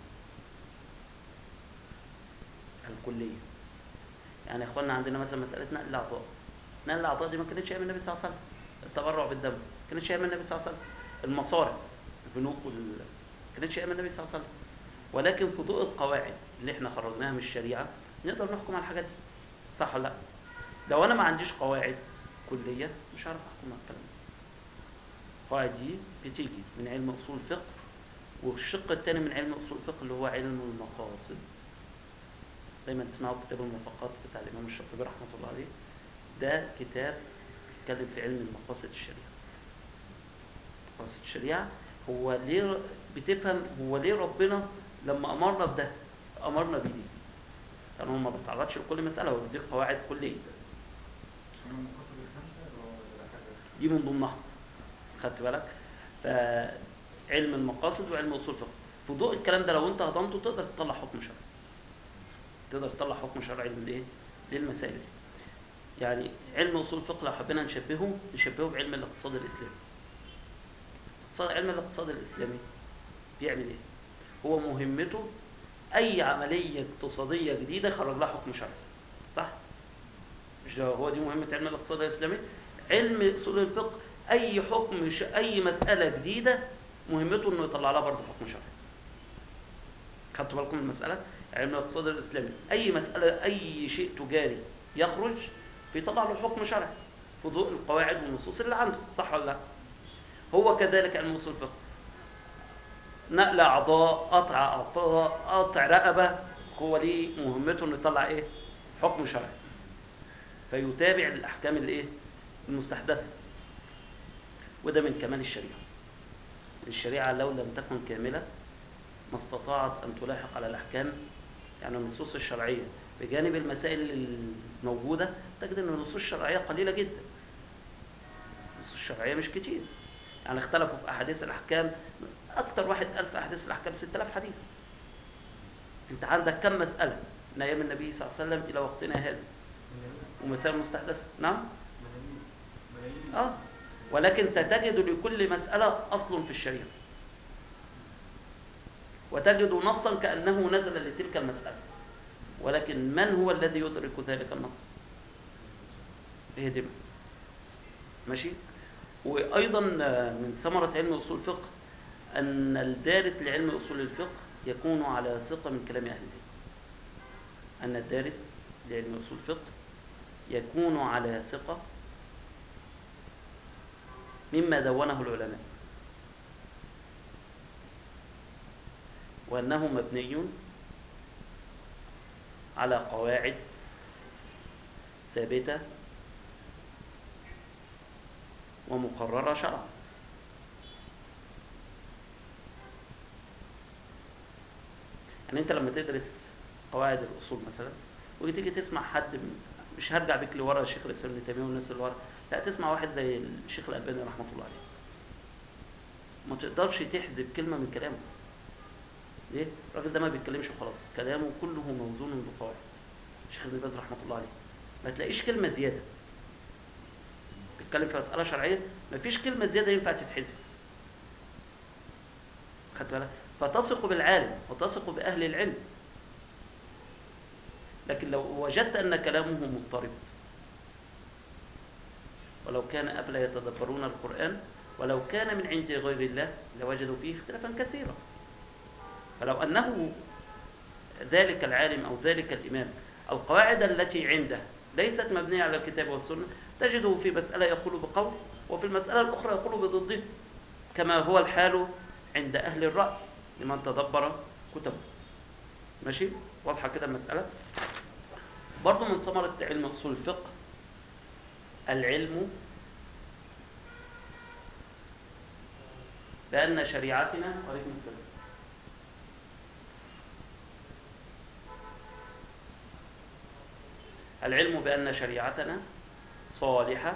الكلية يعني يا اخوانا عندنا مثلا مسألة نقل الأعضاء نقل الأعضاء دي ما كانتش أيام النبي صلى الله عليه وسلم التبرع بالدم ما كانتش أيام النبي صلى الله عليه وسلم المصارع البنوك وال ما كانتش أيام النبي صلى الله عليه وسلم ولكن في ضوء القواعد اللي احنا خرجناها من الشريعة نقدر نحكم على الحاجات دي صح ولا لا؟ لو أنا ما عنديش قواعد كلية مش هعرف أحكم على الكلام ده القواعد دي بتيجي من علم أصول الفقه والشق الثاني من علم أصول الفقه اللي هو علم المقاصد دايما تسمعوا كتاب الموافقات بتاع الامام الشاطبي رحمه الله عليه ده كتاب بيتكلم في علم المقاصد الشريعه مقاصد الشريعه هو ليه بتفهم هو ليه ربنا لما امرنا بده امرنا بدي يعني هو ما بيتعرضش لكل مساله هو بيديك قواعد كليه هم المقاصد الخمسة اللي هو ولا حاجة دي من ضمنها خدت بالك فعلم المقاصد وعلم اصول الفقه في ضوء الكلام ده لو انت هضمته تقدر تطلع حكم شرعي تقدر تطلع حكم شرعي للايه للمسائل دي يعني علم اصول الفقه لو حبينا نشبهه نشبهه بعلم الاقتصاد الاسلامي اقتصاد علم الاقتصاد الاسلامي بيعمل ايه هو مهمته اي عمليه اقتصاديه جديده يخرج لها حكم شرعي صح مش ده هو دي مهمه علم الاقتصاد الاسلامي علم اصول الفقه اي حكم ش... اي مساله جديده مهمته انه يطلع لها برضه حكم شرعي خدتوا بالكم من المساله علم الاقتصاد الاسلامي اي مساله اي شيء تجاري يخرج بيطلع له حكم شرعي في ضوء القواعد والنصوص اللي عنده صح ولا لا هو كذلك علم اصول الفقه نقل اعضاء قطع اعضاء قطع رقبه هو ليه مهمته انه يطلع ايه حكم شرعي فيتابع الاحكام الايه المستحدثه وده من كمال الشريعه الشريعه لو لم تكن كامله ما استطاعت ان تلاحق على الاحكام يعني النصوص الشرعيه بجانب المسائل الموجوده تجد ان النصوص الشرعيه قليله جدا النصوص الشرعيه مش كتير يعني اختلفوا في احاديث الاحكام اكتر واحد قال في احاديث الاحكام 6000 حديث انت عندك كم مساله من ايام النبي صلى الله عليه وسلم الى وقتنا هذا ومسائل مستحدثه نعم اه ولكن ستجد لكل مساله اصل في الشريعه وتجد نصا كانه نزل لتلك المساله ولكن من هو الذي يدرك ذلك النص هي دي مسألة ماشي وأيضا من ثمرة علم أصول الفقه أن الدارس لعلم أصول الفقه يكون على ثقة من كلام أهل العلم أن الدارس لعلم أصول الفقه يكون على ثقة مما دونه العلماء وأنه مبني على قواعد ثابتة ومقررة شرعا يعني انت لما تدرس قواعد الاصول مثلا وتيجي تسمع حد من مش هرجع بيك لورا شيخ الاسلام ابن تيميه والناس اللي ورا لا تسمع واحد زي الشيخ الالباني رحمه الله عليه ما تقدرش تحذف كلمه من كلامه ليه؟ الراجل ده ما بيتكلمش خلاص كلامه كله موزون بقواعد الشيخ ابن باز رحمه الله عليه ما تلاقيش كلمه زياده بيتكلم في مساله شرعيه ما فيش كلمه زياده ينفع تتحذف خدت بالك فتثق بالعالم وتثق باهل العلم لكن لو وجدت ان كلامه مضطرب ولو كان افلا يتدبرون القران ولو كان من عند غير الله لوجدوا فيه اختلافا كثيرا فلو انه ذلك العالم او ذلك الامام القواعد التي عنده ليست مبنيه على الكتاب والسنه تجده في مساله يقول بقول وفي المساله الاخرى يقول بضده كما هو الحال عند اهل الراي لمن تدبر كتبه ماشي واضحه كده المساله برضه من ثمره علم اصول الفقه العلم بان شريعتنا وعليكم السلام العلم بأن شريعتنا صالحة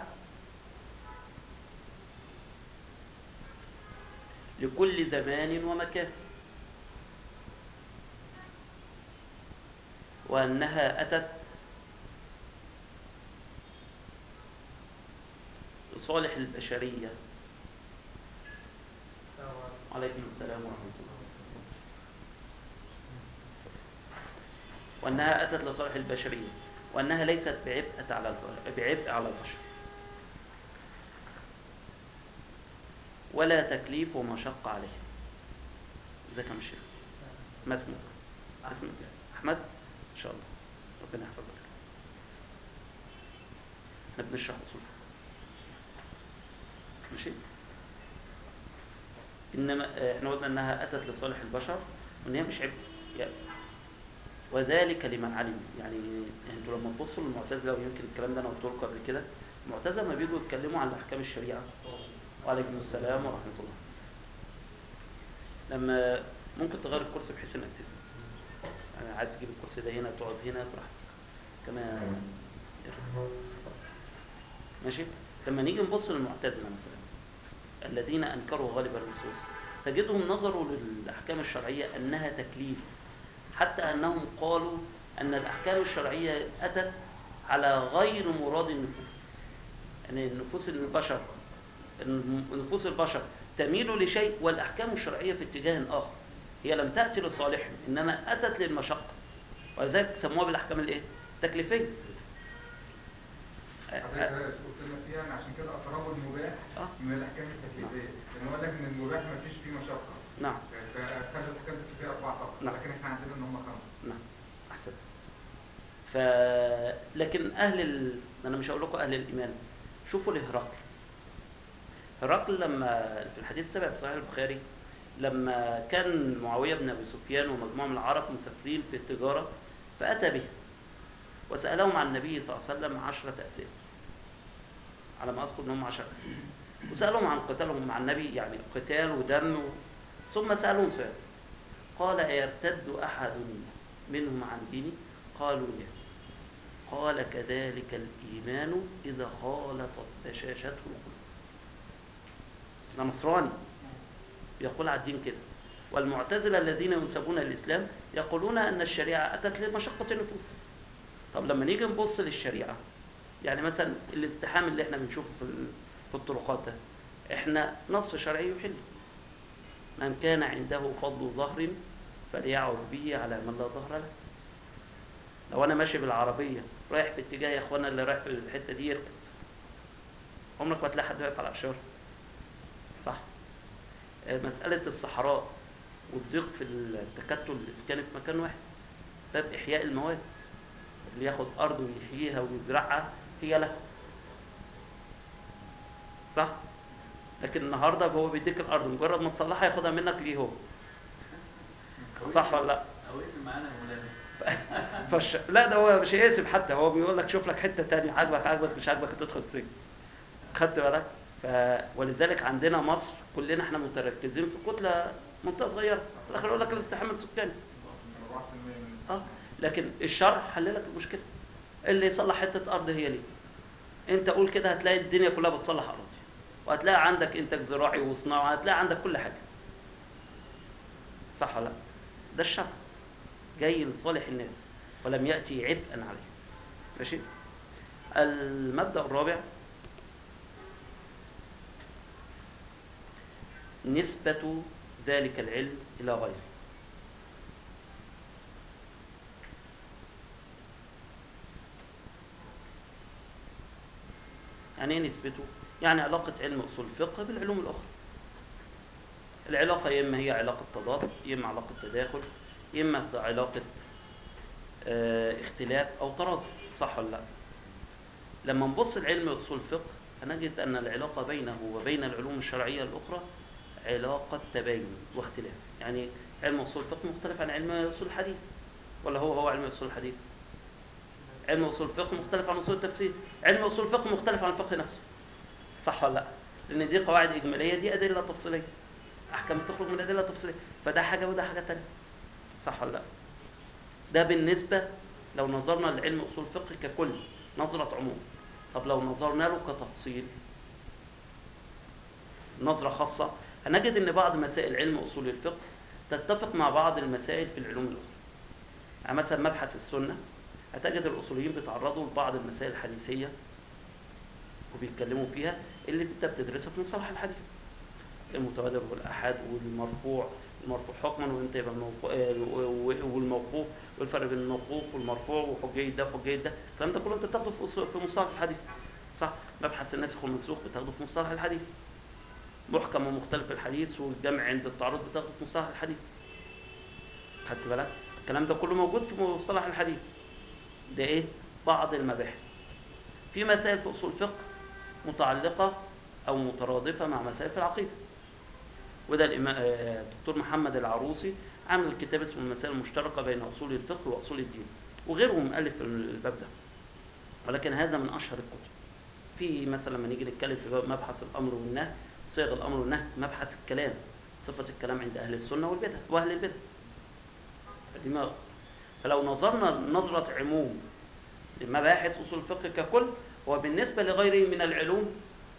لكل زمان ومكان وأنها أتت لصالح البشرية عليكم السلام ورحمة الله وأنها أتت لصالح البشرية وأنها ليست بعبء على بعبء على البشر ولا تكليف ومشقة عليه ازيك يا مشير ما اسمك اسمك أحمد إن شاء الله ربنا يحفظك احنا بنشرح أصول ماشي إنما احنا قلنا إنها أتت لصالح البشر وإن هي مش عبء يعني وذلك لمن علم يعني انتوا لما تبصوا للمعتزله ويمكن الكلام ده انا قلت لكم قبل كده المعتزله لما بيجوا يتكلموا عن احكام الشريعه وعليكم السلام ورحمه الله لما ممكن تغير الكرسي بحيث انك تسند يعني عايز تجيب الكرسي ده هنا تقعد هنا براحتك كما ماشي لما نيجي نبص للمعتزله مثلا الذين انكروا غالب النصوص تجدهم نظروا للاحكام الشرعيه انها تكليف حتى أنهم قالوا أن الأحكام الشرعية أتت على غير مراد النفوس يعني النفوس البشر نفوس البشر تميل لشيء والأحكام الشرعية في اتجاه آخر هي لم تأتي لصالحهم إنما أتت للمشقة ولذلك سموها بالأحكام الإيه؟ تكليفية حضرتك قلت لنا فيها ان عشان كده اقربوا المباح آه. من الاحكام التكليفيه لان هو قال لك ان المباح ما فيش فيه مشقه نعم فخلى الاحكام التكليفيه اربعه فقط نعم. لكن احنا عندنا ان هم خمسه نعم أحسن ف لكن أهل ال... أنا مش هقول لكم أهل الإيمان شوفوا لهرقل هرقل لما في الحديث السابع في صحيح البخاري لما كان معاوية بن أبي سفيان ومجموعة من العرب مسافرين في التجارة فأتى به وسألهم عن النبي صلى الله عليه وسلم عشرة أسئلة على ما أذكر أنهم عشرة أسئلة وسألهم عن قتالهم مع النبي يعني قتال ودم و... ثم سألهم سؤال قال أيرتد أحد منهم عن ديني قالوا لا قال كذلك الإيمان إذا خالطت بشاشته القلوب ده نصراني يقول على الدين كده والمعتزلة الذين ينسبون للإسلام يقولون أن الشريعة أتت لمشقة النفوس طب لما نيجي نبص للشريعة يعني مثلا الازدحام اللي احنا بنشوفه في ال- في الطرقات ده احنا نص شرعي يحل من كان عنده فضل ظهر فليعد به على من لا ظهر له لو انا ماشي بالعربيه رايح في اتجاه يا اخوانا اللي رايح في الحته دي يركب عمرك ما تلاقي حد واقف على الاشاره صح آه، مساله الصحراء والضيق في التكتل الاسكاني في مكان واحد باب احياء المواد اللي ياخد ارض ويحييها ويزرعها هي له صح لكن النهارده هو بيديك الارض مجرد ما تصلحها ياخدها منك ليه هو صح ولا لا او اسم معانا يا مولانا فش... لا ده هو مش هيقسم حتى هو بيقول لك شوف لك حته تانية عاجبك عاجبك مش عاجبك تدخل السجن خدت بالك ف... ولذلك عندنا مصر كلنا احنا متركزين في كتله منطقه صغيره في الاخر يقول لك الاستحمام السكاني 4% من اه لكن الشرع حل لك المشكله اللي يصلح حته ارض هي ليه انت قول كده هتلاقي الدنيا كلها بتصلح اراضي وهتلاقي عندك انتاج زراعي وصناعه هتلاقي عندك كل حاجه صح ولا لا ده الشرع جاي لصالح الناس ولم ياتي عبئا عليه ماشي المبدا الرابع نسبه ذلك العلم الى غيره يعني ايه نسبته؟ يعني علاقة علم أصول الفقه بالعلوم الأخرى. العلاقة يا إما هي علاقة تضاد، يا إما علاقة تداخل، يا إما علاقة آه، اختلاف أو ترادف، صح ولا لا؟ لما نبص لعلم أصول الفقه هنجد أن العلاقة بينه وبين العلوم الشرعية الأخرى علاقة تباين واختلاف، يعني علم أصول الفقه مختلف عن علم أصول الحديث، ولا هو هو علم أصول الحديث؟ علم اصول الفقه مختلف عن اصول التفسير علم اصول الفقه مختلف عن الفقه نفسه صح ولا لا لان دي قواعد اجماليه دي ادله تفصيليه احكام تخرج من ادله تفصيليه فده حاجه وده حاجه تانية صح ولا لا ده بالنسبه لو نظرنا لعلم اصول الفقه ككل نظره عموم طب لو نظرنا له كتفصيل نظره خاصه هنجد ان بعض مسائل علم اصول الفقه تتفق مع بعض المسائل في العلوم الاخرى يعني مثلا مبحث السنه هتجد الاصوليين بيتعرضوا لبعض المسائل الحديثيه وبيتكلموا فيها اللي انت بتدرسها في مصطلح الحديث المتواتر والاحاد والمرفوع المرفوع حكما وامتى يبقى الموقوف والموقوف والفرق بين الموقوف والمرفوع وحجيه ده وحجيه ده الكلام ده كله انت بتاخده في أصول- في مصطلح الحديث صح مبحث الناسخ والمنسوخ بتاخده في مصطلح الحديث محكم ومختلف الحديث والجمع عند التعارض بتاخده في مصطلح الحديث خدت بالك الكلام ده كله موجود في مصطلح الحديث ده ايه بعض المباحث في مسائل في اصول الفقه متعلقه او مترادفه مع مسائل في العقيده وده الإما- آه، الدكتور محمد العروسي عامل كتاب اسمه المسائل المشتركه بين اصول الفقه واصول الدين وغيره مؤلف في الباب ده ولكن هذا من اشهر الكتب في مثلا لما نيجي نتكلم في باب مبحث الامر والنهي صيغ الامر والنهي مبحث الكلام صفه الكلام عند اهل السنه والبدع واهل البدع دماغ فلو نظرنا نظرة عموم لمباحث أصول الفقه ككل وبالنسبة لغيره من العلوم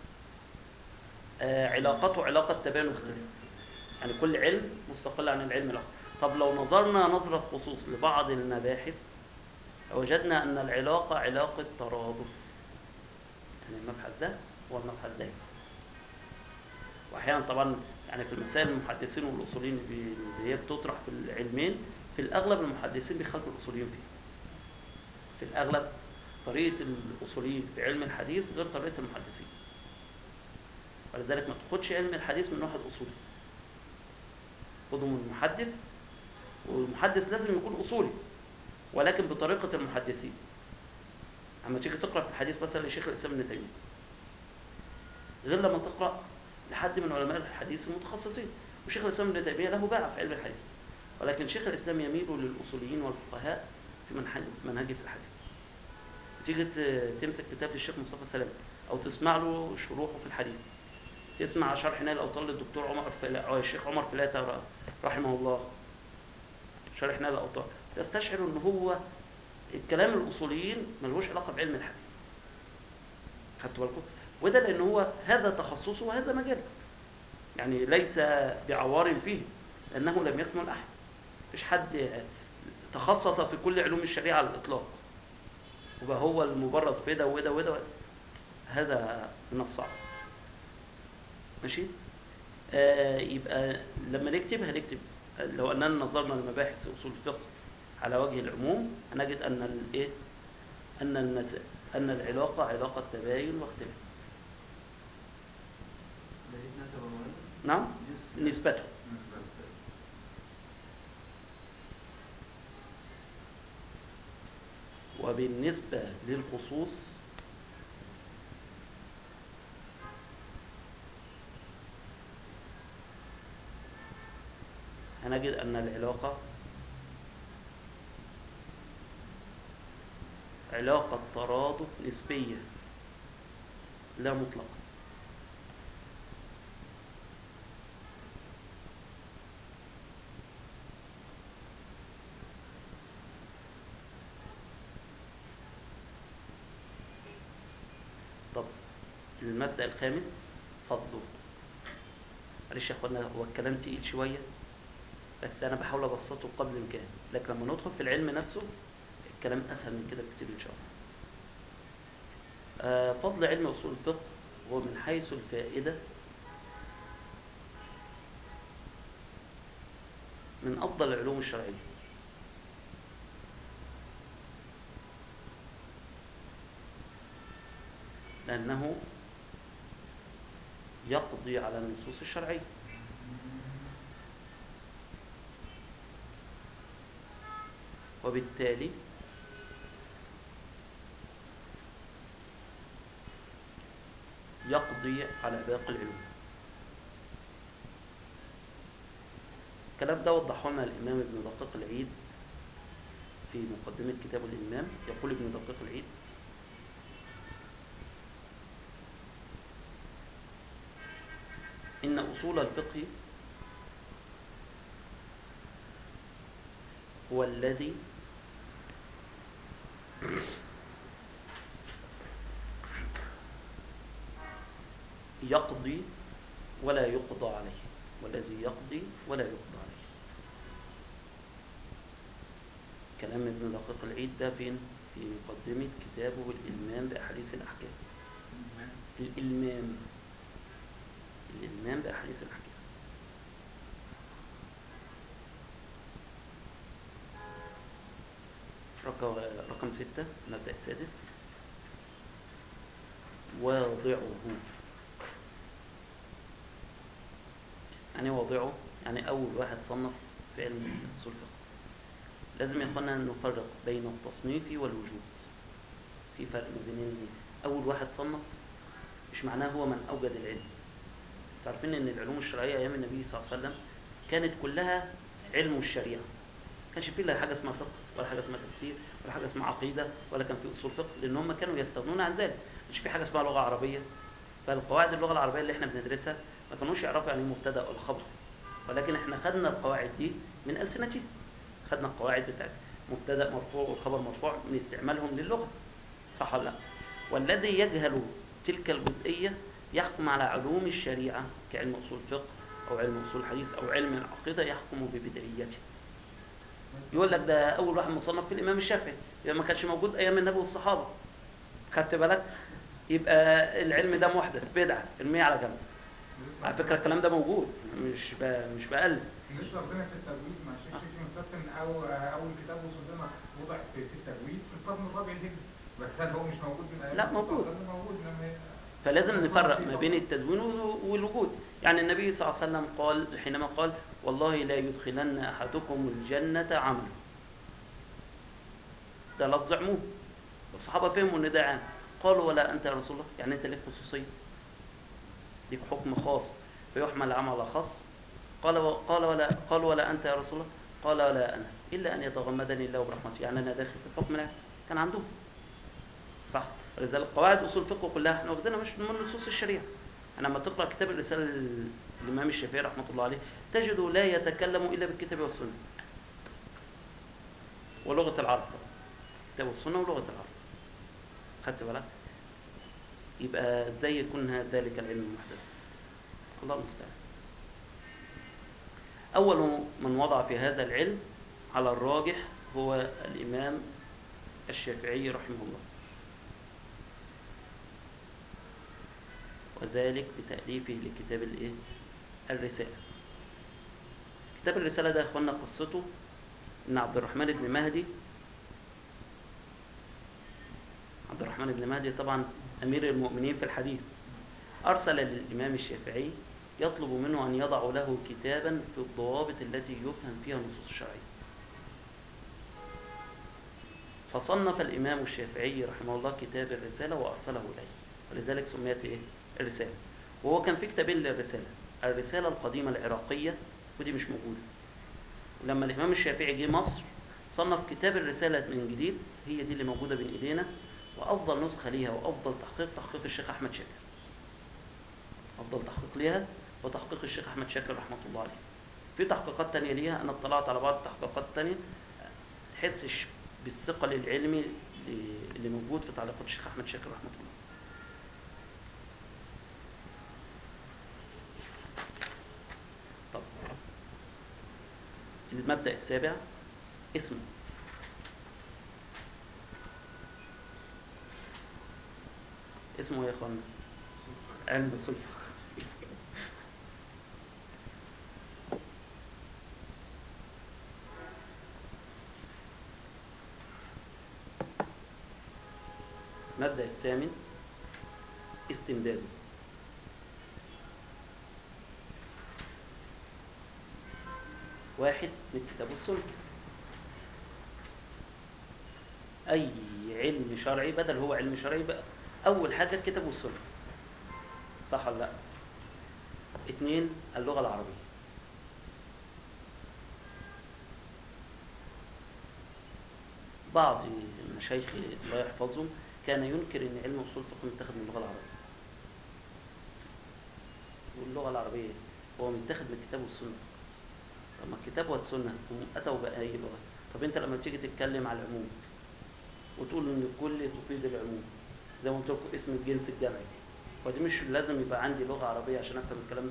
آه، علاقته علاقة تباين واختلاف يعني كل علم مستقل عن العلم الآخر طب لو نظرنا نظرة خصوص لبعض المباحث وجدنا أن العلاقة علاقة ترادف يعني المبحث ده هو المبحث ده واحيانا طبعا يعني في المسائل المحدثين والاصوليين اللي هي بتطرح في العلمين في الاغلب المحدثين بيخالفوا الاصوليين فيه في الاغلب طريقه الاصوليين في علم الحديث غير طريقه المحدثين ولذلك ما تاخدش علم الحديث من واحد اصولي خده من محدث والمحدث لازم يكون اصولي ولكن بطريقه المحدثين اما تيجي تقرا في الحديث مثلا لشيخ الاسلام ابن تيميه غير لما تقرا لحد من علماء الحديث المتخصصين وشيخ الاسلام ابن تيميه له باع في علم الحديث ولكن شيخ الاسلام يميل للاصوليين والفقهاء في منهج منهجه في الحديث تيجي ت- تمسك كتاب للشيخ مصطفى سلام او تسمع له شروحه في الحديث تسمع شرح نيل الاوطان للدكتور عمر فلا او الشيخ عمر فلاته رحمه الله شرح نيل الاوطان تستشعر ان هو الكلام الاصوليين ملوش علاقه بعلم الحديث خدتوا بالكم وده لان هو هذا تخصصه وهذا مجاله يعني ليس بعوار فيه لانه لم يكمل احد مفيش حد تخصص في كل علوم الشريعه على الاطلاق وبقى هو المبرز في ده وده وده وده. هذا من الصعب ماشي آه يبقى لما نكتب هنكتب لو اننا نظرنا لمباحث اصول الفقه على وجه العموم هنجد ان الايه ان النس... ان العلاقه علاقه تباين واختلاف لقيت نسب مولانا نعم نسبة. نسبته وبالنسبة للخصوص هنجد أن العلاقة علاقة ترادف نسبية لا مطلقة طب المبدأ الخامس فضله معلش يا اخوانا هو الكلام تقيل شوية بس انا بحاول ابسطه قدر الامكان لكن لما ندخل في العلم نفسه الكلام اسهل من كده بكتير ان شاء الله آه، فضل علم اصول الفقه هو من حيث الفائدة من افضل العلوم الشرعية لأنه يقضي على النصوص الشرعية وبالتالي يقضي على باقي العلوم الكلام ده وضحه لنا الإمام ابن دقيق العيد في مقدمة كتاب الإمام يقول ابن دقيق العيد إن أصول الفقه هو الذي يقضي ولا يقضى عليه والذي يقضي ولا يقضى عليه كلام ابن دقيق العيد ده فين في مقدمة كتابه الإلمام بأحاديث الأحكام الإلمام الإلمام بأحاديث الأحكام رقم رقم ستة المبدأ السادس واضعه يعني واضعه يعني أول واحد صنف في علم أصول الفقه لازم يا اخوانا نفرق بين التصنيف والوجود في فرق ما بين ان اول واحد صنف مش معناه هو من اوجد العلم تعرفين ان العلوم الشرعيه ايام النبي صلى الله عليه وسلم كانت كلها علم الشريعه ما كانش فيه لا حاجه اسمها فقه ولا حاجه اسمها تفسير ولا حاجه اسمها عقيده ولا كان في اصول فقه لان هم كانوا يستغنون عن ذلك مش في حاجه اسمها لغه عربيه فالقواعد اللغه العربيه اللي احنا بندرسها ما كانوش يعرفوا يعني ايه مبتدا ولا خبر ولكن احنا خدنا القواعد دي من السنتهم خدنا القواعد بتاعت مبتدا مرفوع والخبر مرفوع من استعمالهم للغه صح ولا لا والذي يجهل تلك الجزئيه يحكم على علوم الشريعه كعلم اصول الفقه او علم اصول الحديث او علم العقيده يحكم ببدعيته يقول لك ده اول واحد مصنف في الامام الشافعي يبقى ما كانش موجود ايام النبي والصحابه خدت بالك يبقى العلم ده محدث بدعه ارميه على جنب على فكره الكلام ده موجود مش ب... مش بقلب مش ربنا في التجويد مع الشيخ شيخ مستقبل او اول كتاب وصل لنا وضع في في التجويد في القرن الرابع الهجري بس هل هو مش موجود من ايام لا، الرسول صلى الله موجود. عليه وسلم؟ موجود انما هي- فلازم نفرق ما بين التدوين والوجود يعني النبي صلى الله عليه وسلم قال حينما قال والله لا يدخلن احدكم الجنه عمله ده لفظ عموم الصحابه فهموا ان ده عام قالوا ولا انت يا رسول الله يعني انت لك خصوصيه ليك حكم خاص فيحمل العمل على خاص قال و... قال ولا قال ولا انت يا رسول الله قال ولا انا الا ان يتغمدني الله برحمته يعني انا داخل في الحكم العام كان عندهم صح ولذلك قواعد اصول الفقه كلها احنا واخدينها مش من نصوص الشريعه انا لما تقرا كتاب الرساله لل- للامام الشافعي رحمه الله عليه تجده لا يتكلم الا بالكتاب والسنه ولغه العرب طبعا الكتاب والسنه ولغه العرب خدت بالك يبقى ازاي يكون ه- ذلك العلم المحدث الله المستعان اول من وضع في هذا العلم على الراجح هو الامام الشافعي رحمه الله وذلك بتأليفه لكتاب الايه الرسالة كتاب الرسالة ده يا اخوانا قصته ان عبد الرحمن بن مهدي عبد الرحمن بن مهدي طبعا امير المؤمنين في الحديث ارسل للامام الشافعي يطلب منه ان يضع له كتابا في الضوابط التي يفهم فيها النصوص الشرعيه فصنف الامام الشافعي رحمه الله كتاب الرساله وارسله اليه ولذلك سميت ايه الرساله وهو كان في كتابين للرساله الرساله القديمه العراقيه ودي مش موجوده ولما الامام الشافعي جه مصر صنف كتاب الرسالة من جديد هي دي اللي موجودة بين إيدينا وأفضل نسخة ليها وأفضل تحقيق تحقيق الشيخ أحمد شاكر أفضل تحقيق ليها وتحقيق الشيخ أحمد شاكر رحمة الله عليه في تحقيقات تانية ليها أنا اطلعت على بعض التحقيقات التانية تحسش بالثقل العلمي اللي- اللي موجود في تعليقات الشيخ أحمد شاكر رحمة الله طب المبدأ السابع اسمه اسمه ايه يا اخوانا علم اصول الفقه المبدأ الثامن استمداده واحد من الكتاب والسنة أي علم شرعي بدل هو علم شرعي بقى أول حاجة الكتاب والسنة صح ولا لا؟ اتنين اللغة العربية بعض المشايخ الله يحفظهم كان ينكر ان علم اصول الفقه متاخد من اللغه العربيه واللغه العربيه إيه؟ هو متاخد من الكتاب والسنه فقط طب ما الكتاب والسنه هم اتوا باي لغه طب انت لما تيجي تتكلم على العموم وتقول ان الكل تفيد العموم زي ما قلت لكم اسم الجنس الجمعي ودي مش لازم يبقى عندي لغه عربيه عشان افهم الكلام ده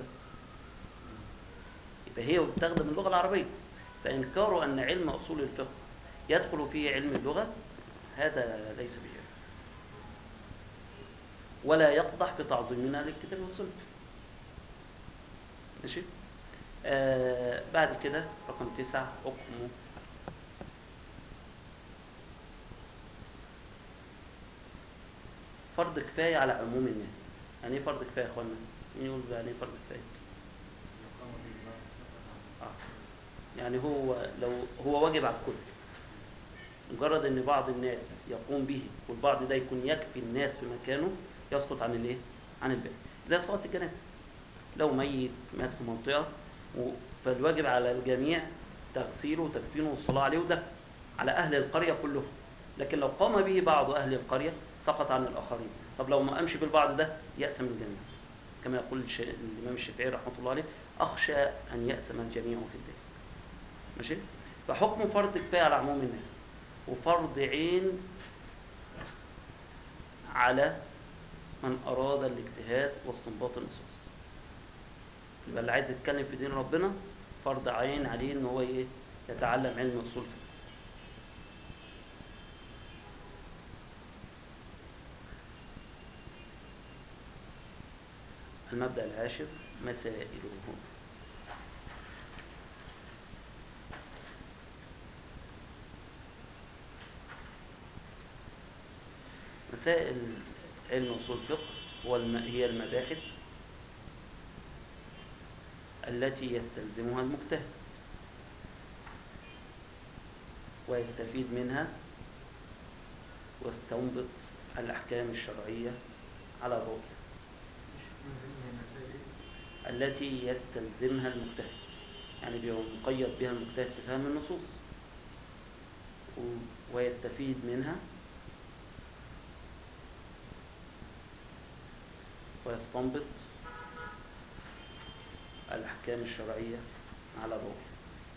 يبقى هي متاخده من اللغه العربيه فانكار ان علم اصول الفقه يدخل فيه علم اللغه هذا ليس بعلم ولا يقضح بتعظيمنا للكتاب والسنه ماشي آه بعد كده رقم تسعة حكمه فرض كفاية على عموم الناس يعني ايه فرض كفاية يا اخوانا؟ مين يقول يعني ايه فرض كفاية؟ آه. يعني هو لو هو واجب على الكل مجرد ان بعض الناس يقوم به والبعض ده يكون يكفي الناس في مكانه يسقط عن الايه عن الباقي زي صلاه الجنازه لو ميت مات في منطقه و- فالواجب على الجميع تغسيله وتكفينه والصلاه عليه وده على اهل القريه كلهم لكن لو قام به بعض اهل القريه سقط عن الاخرين طب لو ما قامش بالبعض ده يأسم الجميع كما يقول الش- الامام الشافعي رحمه الله عليه اخشى ان يأسم الجميع في الدين ماشي فحكم فرض كفايه على عموم الناس وفرض عين على من اراد الاجتهاد واستنباط النصوص يبقى اللي عايز يتكلم في دين ربنا فرض عين عليه ان هو ايه يتعلم علم اصول الفقه المبدأ العاشر مسائله مسائل علم اصول الفقه هو الم... هي المباحث التي يستلزمها المجتهد ويستفيد منها ويستنبط الأحكام الشرعية على الرؤية التي يستلزمها المجتهد يعني بيبقى مقيد بها المجتهد في فهم النصوص و- ويستفيد منها ويستنبط الأحكام الشرعية على الرؤية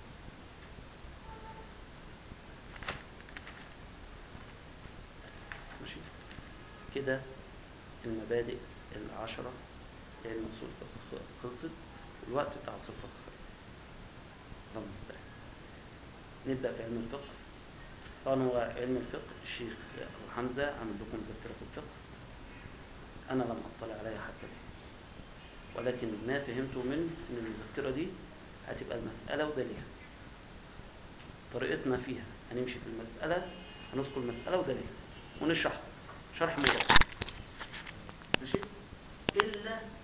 ماشي كده المبادئ العشرة لعلم أصول الفقه خلصت والوقت بتاع أصول الفقه خلص اللهم المستعان نبدأ في علم الفقه طبعا هو علم الفقه الشيخ أبو حمزة عمل لكم مذكرة الفقه أنا لم أطلع عليها حتى الآن ولكن ما فهمته منه ان المذكره دي هتبقى المساله ودليلها طريقتنا فيها هنمشي في المساله هنذكر المساله ودليلها ونشرح شرح مرتب ماشي الا